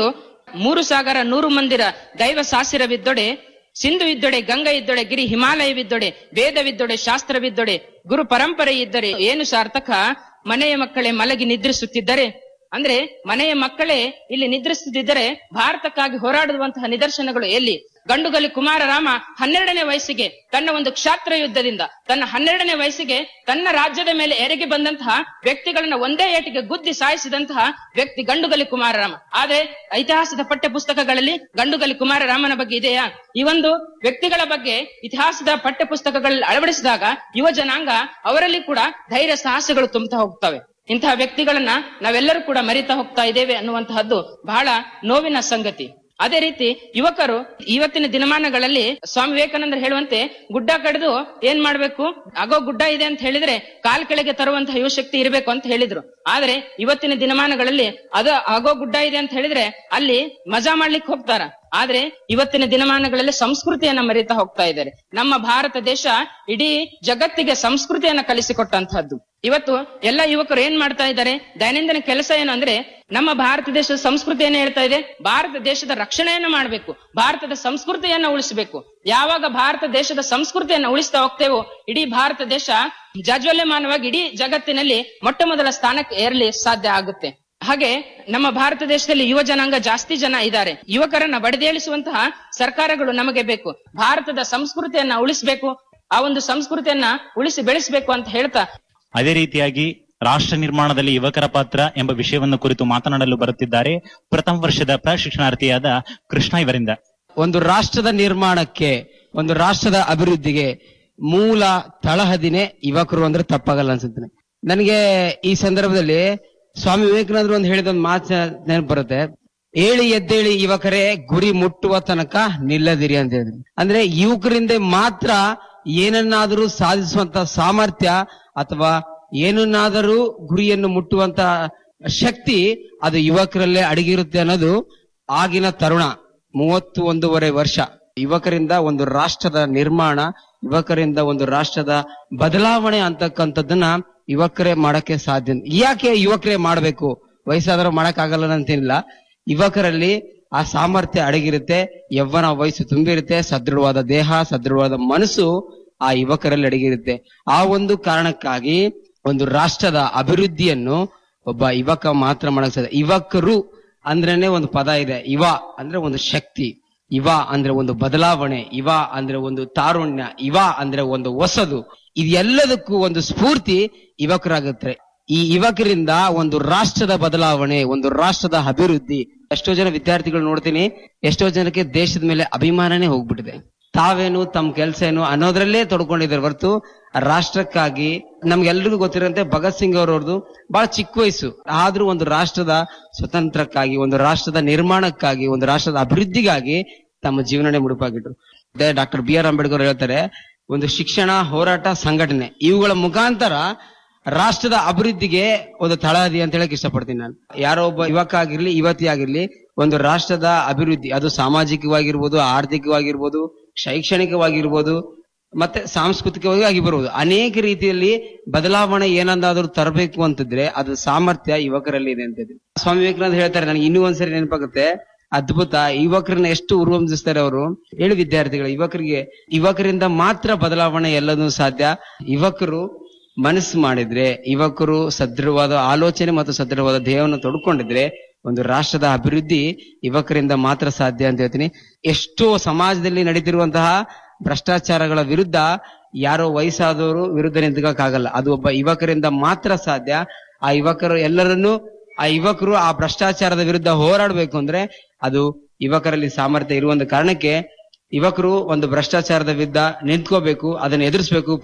ಮೂರು ಸಾಗರ ನೂರು ಮಂದಿರ ದೈವ ಸಾಸಿರವಿದ್ದೊಡೆ ಸಿಂಧು ಇದ್ದೊಡೆ ಗಂಗಾ ಇದ್ದೊಡೆ ಗಿರಿ ಹಿಮಾಲಯವಿದ್ದೊಡೆ ವೇದವಿದ್ದೊಡೆ ಶಾಸ್ತ್ರವಿದ್ದೊಡೆ ಗುರು ಪರಂಪರೆ ಇದ್ದರೆ ಏನು ಸಾರ್ಥಕ ಮನೆಯ ಮಕ್ಕಳೇ ಮಲಗಿ ನಿದ್ರಿಸುತ್ತಿದ್ದರೆ ಅಂದ್ರೆ ಮನೆಯ ಮಕ್ಕಳೇ ಇಲ್ಲಿ ನಿದ್ರಿಸುತ್ತಿದ್ದರೆ ಭಾರತಕ್ಕಾಗಿ ಹೋರಾಡುವಂತಹ ನಿದರ್ಶನಗಳು ಎಲ್ಲಿ ಗಂಡುಗಲಿ ಕುಮಾರರಾಮ ಹನ್ನೆರಡನೇ ವಯಸ್ಸಿಗೆ ತನ್ನ ಒಂದು ಕ್ಷಾತ್ರ ಯುದ್ಧದಿಂದ ತನ್ನ ಹನ್ನೆರಡನೇ ವಯಸ್ಸಿಗೆ ತನ್ನ ರಾಜ್ಯದ ಮೇಲೆ ಎರಗಿ ಬಂದಂತಹ ವ್ಯಕ್ತಿಗಳನ್ನ ಒಂದೇ ಏಟಿಗೆ ಗುದ್ದಿ ಸಾಯಿಸಿದಂತಹ ವ್ಯಕ್ತಿ ಗಂಡುಗಲಿ ಕುಮಾರರಾಮ ಆದ್ರೆ ಇತಿಹಾಸದ ಪಠ್ಯ ಪುಸ್ತಕಗಳಲ್ಲಿ ಗಂಡುಗಲಿ ಕುಮಾರರಾಮನ ಬಗ್ಗೆ ಇದೆಯಾ ಈ ಒಂದು ವ್ಯಕ್ತಿಗಳ ಬಗ್ಗೆ ಇತಿಹಾಸದ ಪಠ್ಯ ಪುಸ್ತಕಗಳಲ್ಲಿ ಅಳವಡಿಸಿದಾಗ ಯುವ ಜನಾಂಗ ಅವರಲ್ಲಿ ಕೂಡ ಧೈರ್ಯ ಸಾಹಸಗಳು ತುಂಬುತ್ತಾ ಹೋಗ್ತವೆ ಇಂತಹ ವ್ಯಕ್ತಿಗಳನ್ನ ನಾವೆಲ್ಲರೂ ಕೂಡ ಮರಿತಾ ಹೋಗ್ತಾ ಇದ್ದೇವೆ ಅನ್ನುವಂತಹದ್ದು ಬಹಳ ನೋವಿನ ಸಂಗತಿ ಅದೇ ರೀತಿ ಯುವಕರು ಇವತ್ತಿನ ದಿನಮಾನಗಳಲ್ಲಿ ಸ್ವಾಮಿ ವಿವೇಕಾನಂದರು ಹೇಳುವಂತೆ ಗುಡ್ಡ ಕಡಿದು ಏನ್ ಮಾಡ್ಬೇಕು ಆಗೋ ಗುಡ್ಡ ಇದೆ ಅಂತ ಹೇಳಿದ್ರೆ ಕಾಲ್ ಕೆಳಗೆ ತರುವಂತಹ ಯುವಶಕ್ತಿ ಇರಬೇಕು ಅಂತ ಹೇಳಿದ್ರು ಆದ್ರೆ ಇವತ್ತಿನ ದಿನಮಾನಗಳಲ್ಲಿ ಅದು ಆಗೋ ಗುಡ್ಡ ಇದೆ ಅಂತ ಹೇಳಿದ್ರೆ ಅಲ್ಲಿ ಮಜಾ ಮಾಡ್ಲಿಕ್ಕೆ ಹೋಗ್ತಾರ ಆದ್ರೆ ಇವತ್ತಿನ ದಿನಮಾನಗಳಲ್ಲಿ ಸಂಸ್ಕೃತಿಯನ್ನ ಮರೀತಾ ಹೋಗ್ತಾ ಇದ್ದಾರೆ ನಮ್ಮ ಭಾರತ ದೇಶ ಇಡೀ ಜಗತ್ತಿಗೆ ಸಂಸ್ಕೃತಿಯನ್ನ ಕಲಿಸಿಕೊಟ್ಟಂತಹದ್ದು ಇವತ್ತು ಎಲ್ಲ ಯುವಕರು ಏನ್ ಮಾಡ್ತಾ ಇದ್ದಾರೆ ದೈನಂದಿನ ಕೆಲಸ ಏನು ಅಂದ್ರೆ ನಮ್ಮ ಭಾರತ ದೇಶದ ಸಂಸ್ಕೃತಿಯನ್ನ ಹೇಳ್ತಾ ಇದೆ ಭಾರತ ದೇಶದ ರಕ್ಷಣೆಯನ್ನ ಮಾಡಬೇಕು ಭಾರತದ ಸಂಸ್ಕೃತಿಯನ್ನ ಉಳಿಸಬೇಕು ಯಾವಾಗ ಭಾರತ ದೇಶದ ಸಂಸ್ಕೃತಿಯನ್ನ ಉಳಿಸ್ತಾ ಹೋಗ್ತೇವೋ ಇಡೀ ಭಾರತ ದೇಶ ಜಾಜ್ವಲ್ಯಮಾನವಾಗಿ ಇಡೀ ಜಗತ್ತಿನಲ್ಲಿ ಮೊಟ್ಟ ಮೊದಲ ಸ್ಥಾನಕ್ಕೆ ಏರಲಿ ಸಾಧ್ಯ ಆಗುತ್ತೆ ಹಾಗೆ ನಮ್ಮ ಭಾರತ ದೇಶದಲ್ಲಿ ಯುವ ಜನಾಂಗ ಜಾಸ್ತಿ ಜನ ಇದ್ದಾರೆ ಯುವಕರನ್ನ ಬಡಿದೇಳಿಸುವಂತಹ ಸರ್ಕಾರಗಳು ನಮಗೆ ಬೇಕು ಭಾರತದ ಸಂಸ್ಕೃತಿಯನ್ನ ಉಳಿಸಬೇಕು ಆ ಒಂದು ಸಂಸ್ಕೃತಿಯನ್ನ ಉಳಿಸಿ ಬೆಳೆಸಬೇಕು ಅಂತ ಹೇಳ್ತಾ ಅದೇ ರೀತಿಯಾಗಿ ರಾಷ್ಟ್ರ ನಿರ್ಮಾಣದಲ್ಲಿ ಯುವಕರ ಪಾತ್ರ ಎಂಬ ವಿಷಯವನ್ನು ಕುರಿತು ಮಾತನಾಡಲು ಬರುತ್ತಿದ್ದಾರೆ ಪ್ರಥಮ ವರ್ಷದ ಪ್ರಶಿಕ್ಷಣಾರ್ಥಿಯಾದ ಕೃಷ್ಣ ಇವರಿಂದ ಒಂದು ರಾಷ್ಟ್ರದ ನಿರ್ಮಾಣಕ್ಕೆ ಒಂದು ರಾಷ್ಟ್ರದ ಅಭಿವೃದ್ಧಿಗೆ ಮೂಲ ತಳಹದಿನೇ ಯುವಕರು ಅಂದ್ರೆ ತಪ್ಪಾಗಲ್ಲ ಅನ್ಸುತ್ತೆ ನನಗೆ ಈ ಸಂದರ್ಭದಲ್ಲಿ ಸ್ವಾಮಿ ವಿವೇಕಾನಂದರು ಒಂದು ಹೇಳಿದ ಒಂದು ಮಾತು ನೆನಪು ಬರುತ್ತೆ ಏಳಿ ಎದ್ದೇಳಿ ಯುವಕರೇ ಗುರಿ ಮುಟ್ಟುವ ತನಕ ನಿಲ್ಲದಿರಿ ಅಂತ ಹೇಳಿದ್ರು ಅಂದ್ರೆ ಯುವಕರಿಂದ ಮಾತ್ರ ಏನನ್ನಾದರೂ ಸಾಧಿಸುವಂತ ಸಾಮರ್ಥ್ಯ ಅಥವಾ ಏನನ್ನಾದರೂ ಗುರಿಯನ್ನು ಮುಟ್ಟುವಂತ ಶಕ್ತಿ ಅದು ಯುವಕರಲ್ಲೇ ಅಡಗಿರುತ್ತೆ ಅನ್ನೋದು ಆಗಿನ ತರುಣ ಮೂವತ್ತು ಒಂದೂವರೆ ವರ್ಷ ಯುವಕರಿಂದ ಒಂದು ರಾಷ್ಟ್ರದ ನಿರ್ಮಾಣ ಯುವಕರಿಂದ ಒಂದು ರಾಷ್ಟ್ರದ ಬದಲಾವಣೆ ಅಂತಕ್ಕಂಥದ್ದನ್ನ ಯುವಕರೇ ಮಾಡಕ್ಕೆ ಸಾಧ್ಯ ಯಾಕೆ ಯುವಕರೇ ಮಾಡಬೇಕು ವಯಸ್ಸಾದ್ರೂ ಮಾಡಕ್ ಆಗಲ್ಲ ಅಂತೇನಿಲ್ಲ ಯುವಕರಲ್ಲಿ ಆ ಸಾಮರ್ಥ್ಯ ಅಡಗಿರುತ್ತೆ ಯವ್ವನ ವಯಸ್ಸು ತುಂಬಿರುತ್ತೆ ಸದೃಢವಾದ ದೇಹ ಸದೃಢವಾದ ಮನಸ್ಸು ಆ ಯುವಕರಲ್ಲಿ ಅಡಗಿರುತ್ತೆ ಆ ಒಂದು ಕಾರಣಕ್ಕಾಗಿ ಒಂದು ರಾಷ್ಟ್ರದ ಅಭಿವೃದ್ಧಿಯನ್ನು ಒಬ್ಬ ಯುವಕ ಮಾತ್ರ ಮಾಡಕ್ ಸಾಧ್ಯ ಯುವಕರು ಅಂದ್ರೇನೆ ಒಂದು ಪದ ಇದೆ ಯುವ ಅಂದ್ರೆ ಒಂದು ಶಕ್ತಿ ಯುವ ಅಂದ್ರೆ ಒಂದು ಬದಲಾವಣೆ ಯುವ ಅಂದ್ರೆ ಒಂದು ತಾರುಣ್ಯ ಯುವ ಅಂದ್ರೆ ಒಂದು ಹೊಸದು ಇದೆಲ್ಲದಕ್ಕೂ ಒಂದು ಸ್ಫೂರ್ತಿ ಯುವಕರಾಗುತ್ತೆ ಈ ಯುವಕರಿಂದ ಒಂದು ರಾಷ್ಟ್ರದ ಬದಲಾವಣೆ ಒಂದು ರಾಷ್ಟ್ರದ ಅಭಿವೃದ್ಧಿ ಎಷ್ಟೋ ಜನ ವಿದ್ಯಾರ್ಥಿಗಳು ನೋಡ್ತೀನಿ ಎಷ್ಟೋ ಜನಕ್ಕೆ ದೇಶದ ಮೇಲೆ ಅಭಿಮಾನನೇ ಹೋಗ್ಬಿಟ್ಟಿದೆ ತಾವೇನು ತಮ್ಮ ಕೆಲಸ ಏನು ಅನ್ನೋದ್ರಲ್ಲೇ ತೊಡ್ಕೊಂಡಿದ್ದಾರೆ ಹೊರತು ರಾಷ್ಟ್ರಕ್ಕಾಗಿ ನಮ್ಗೆಲ್ರಿಗೂ ಗೊತ್ತಿರೋಂತೆ ಭಗತ್ ಸಿಂಗ್ ಅವರವ್ರದ್ದು ಬಹಳ ಚಿಕ್ಕ ವಯಸ್ಸು ಆದ್ರೂ ಒಂದು ರಾಷ್ಟ್ರದ ಸ್ವತಂತ್ರಕ್ಕಾಗಿ ಒಂದು ರಾಷ್ಟ್ರದ ನಿರ್ಮಾಣಕ್ಕಾಗಿ ಒಂದು ರಾಷ್ಟ್ರದ ಅಭಿವೃದ್ಧಿಗಾಗಿ ತಮ್ಮ ಜೀವನನೇ ಮುಡುಪಾಗಿಟ್ರು ಡಾಕ್ಟರ್ ಬಿ ಆರ್ ಅಂಬೇಡ್ಕರ್ ಹೇಳ್ತಾರೆ ಒಂದು ಶಿಕ್ಷಣ ಹೋರಾಟ ಸಂಘಟನೆ ಇವುಗಳ ಮುಖಾಂತರ ರಾಷ್ಟ್ರದ ಅಭಿವೃದ್ಧಿಗೆ ಒಂದು ತಳಹದಿ ಅಂತ ಹೇಳಕ್ ಇಷ್ಟಪಡ್ತೀನಿ ನಾನು ಯಾರೋ ಒಬ್ಬ ಯುವಕ ಆಗಿರ್ಲಿ ಯುವತಿ ಆಗಿರ್ಲಿ ಒಂದು ರಾಷ್ಟ್ರದ ಅಭಿವೃದ್ಧಿ ಅದು ಸಾಮಾಜಿಕವಾಗಿರ್ಬೋದು ಆರ್ಥಿಕವಾಗಿರ್ಬೋದು ಶೈಕ್ಷಣಿಕವಾಗಿರ್ಬೋದು ಮತ್ತೆ ಸಾಂಸ್ಕೃತಿಕವಾಗಿ ಆಗಿರ್ಬೋದು ಅನೇಕ ರೀತಿಯಲ್ಲಿ ಬದಲಾವಣೆ ಏನಂದಾದ್ರೂ ತರಬೇಕು ಅಂತಿದ್ರೆ ಅದು ಸಾಮರ್ಥ್ಯ ಯುವಕರಲ್ಲಿ ಇದೆ ಅಂತ ಸ್ವಾಮಿ ವಿವೇಕಾನಂದ ಹೇಳ್ತಾರೆ ನನಗೆ ಇನ್ನೂ ಒಂದ್ಸರಿ ನೆನಪಾಗುತ್ತೆ ಅದ್ಭುತ ಯುವಕರನ್ನ ಎಷ್ಟು ಉರುವಂಜಿಸ್ತಾರೆ ಅವರು ಹೇಳಿ ವಿದ್ಯಾರ್ಥಿಗಳು ಯುವಕರಿಗೆ ಯುವಕರಿಂದ ಮಾತ್ರ ಬದಲಾವಣೆ ಎಲ್ಲದೂ ಸಾಧ್ಯ ಯುವಕರು ಮನಸ್ಸು ಮಾಡಿದ್ರೆ ಯುವಕರು ಸದೃಢವಾದ ಆಲೋಚನೆ ಮತ್ತು ಸದೃಢವಾದ ದೇಹವನ್ನು ತೊಡ್ಕೊಂಡಿದ್ರೆ ಒಂದು ರಾಷ್ಟ್ರದ ಅಭಿವೃದ್ಧಿ ಯುವಕರಿಂದ ಮಾತ್ರ ಸಾಧ್ಯ ಅಂತ ಹೇಳ್ತೀನಿ ಎಷ್ಟೋ ಸಮಾಜದಲ್ಲಿ ನಡೀತಿರುವಂತಹ ಭ್ರಷ್ಟಾಚಾರಗಳ ವಿರುದ್ಧ ಯಾರೋ ವಯಸ್ಸಾದವರು ವಿರುದ್ಧ ನಿಂತ್ಕೋಕ್ಕಾಗಲ್ಲ ಅದು ಒಬ್ಬ ಯುವಕರಿಂದ ಮಾತ್ರ ಸಾಧ್ಯ ಆ ಯುವಕರು ಎಲ್ಲರನ್ನೂ ಆ ಯುವಕರು ಆ ಭ್ರಷ್ಟಾಚಾರದ ವಿರುದ್ಧ ಹೋರಾಡಬೇಕು ಅಂದ್ರೆ ಅದು ಯುವಕರಲ್ಲಿ ಸಾಮರ್ಥ್ಯ ಇರುವಂತ ಕಾರಣಕ್ಕೆ ಯುವಕರು ಒಂದು ಭ್ರಷ್ಟಾಚಾರದ ವಿರುದ್ಧ ನಿಂತ್ಕೋಬೇಕು ಅದನ್ನ ಎದುರಿಸಬೇಕು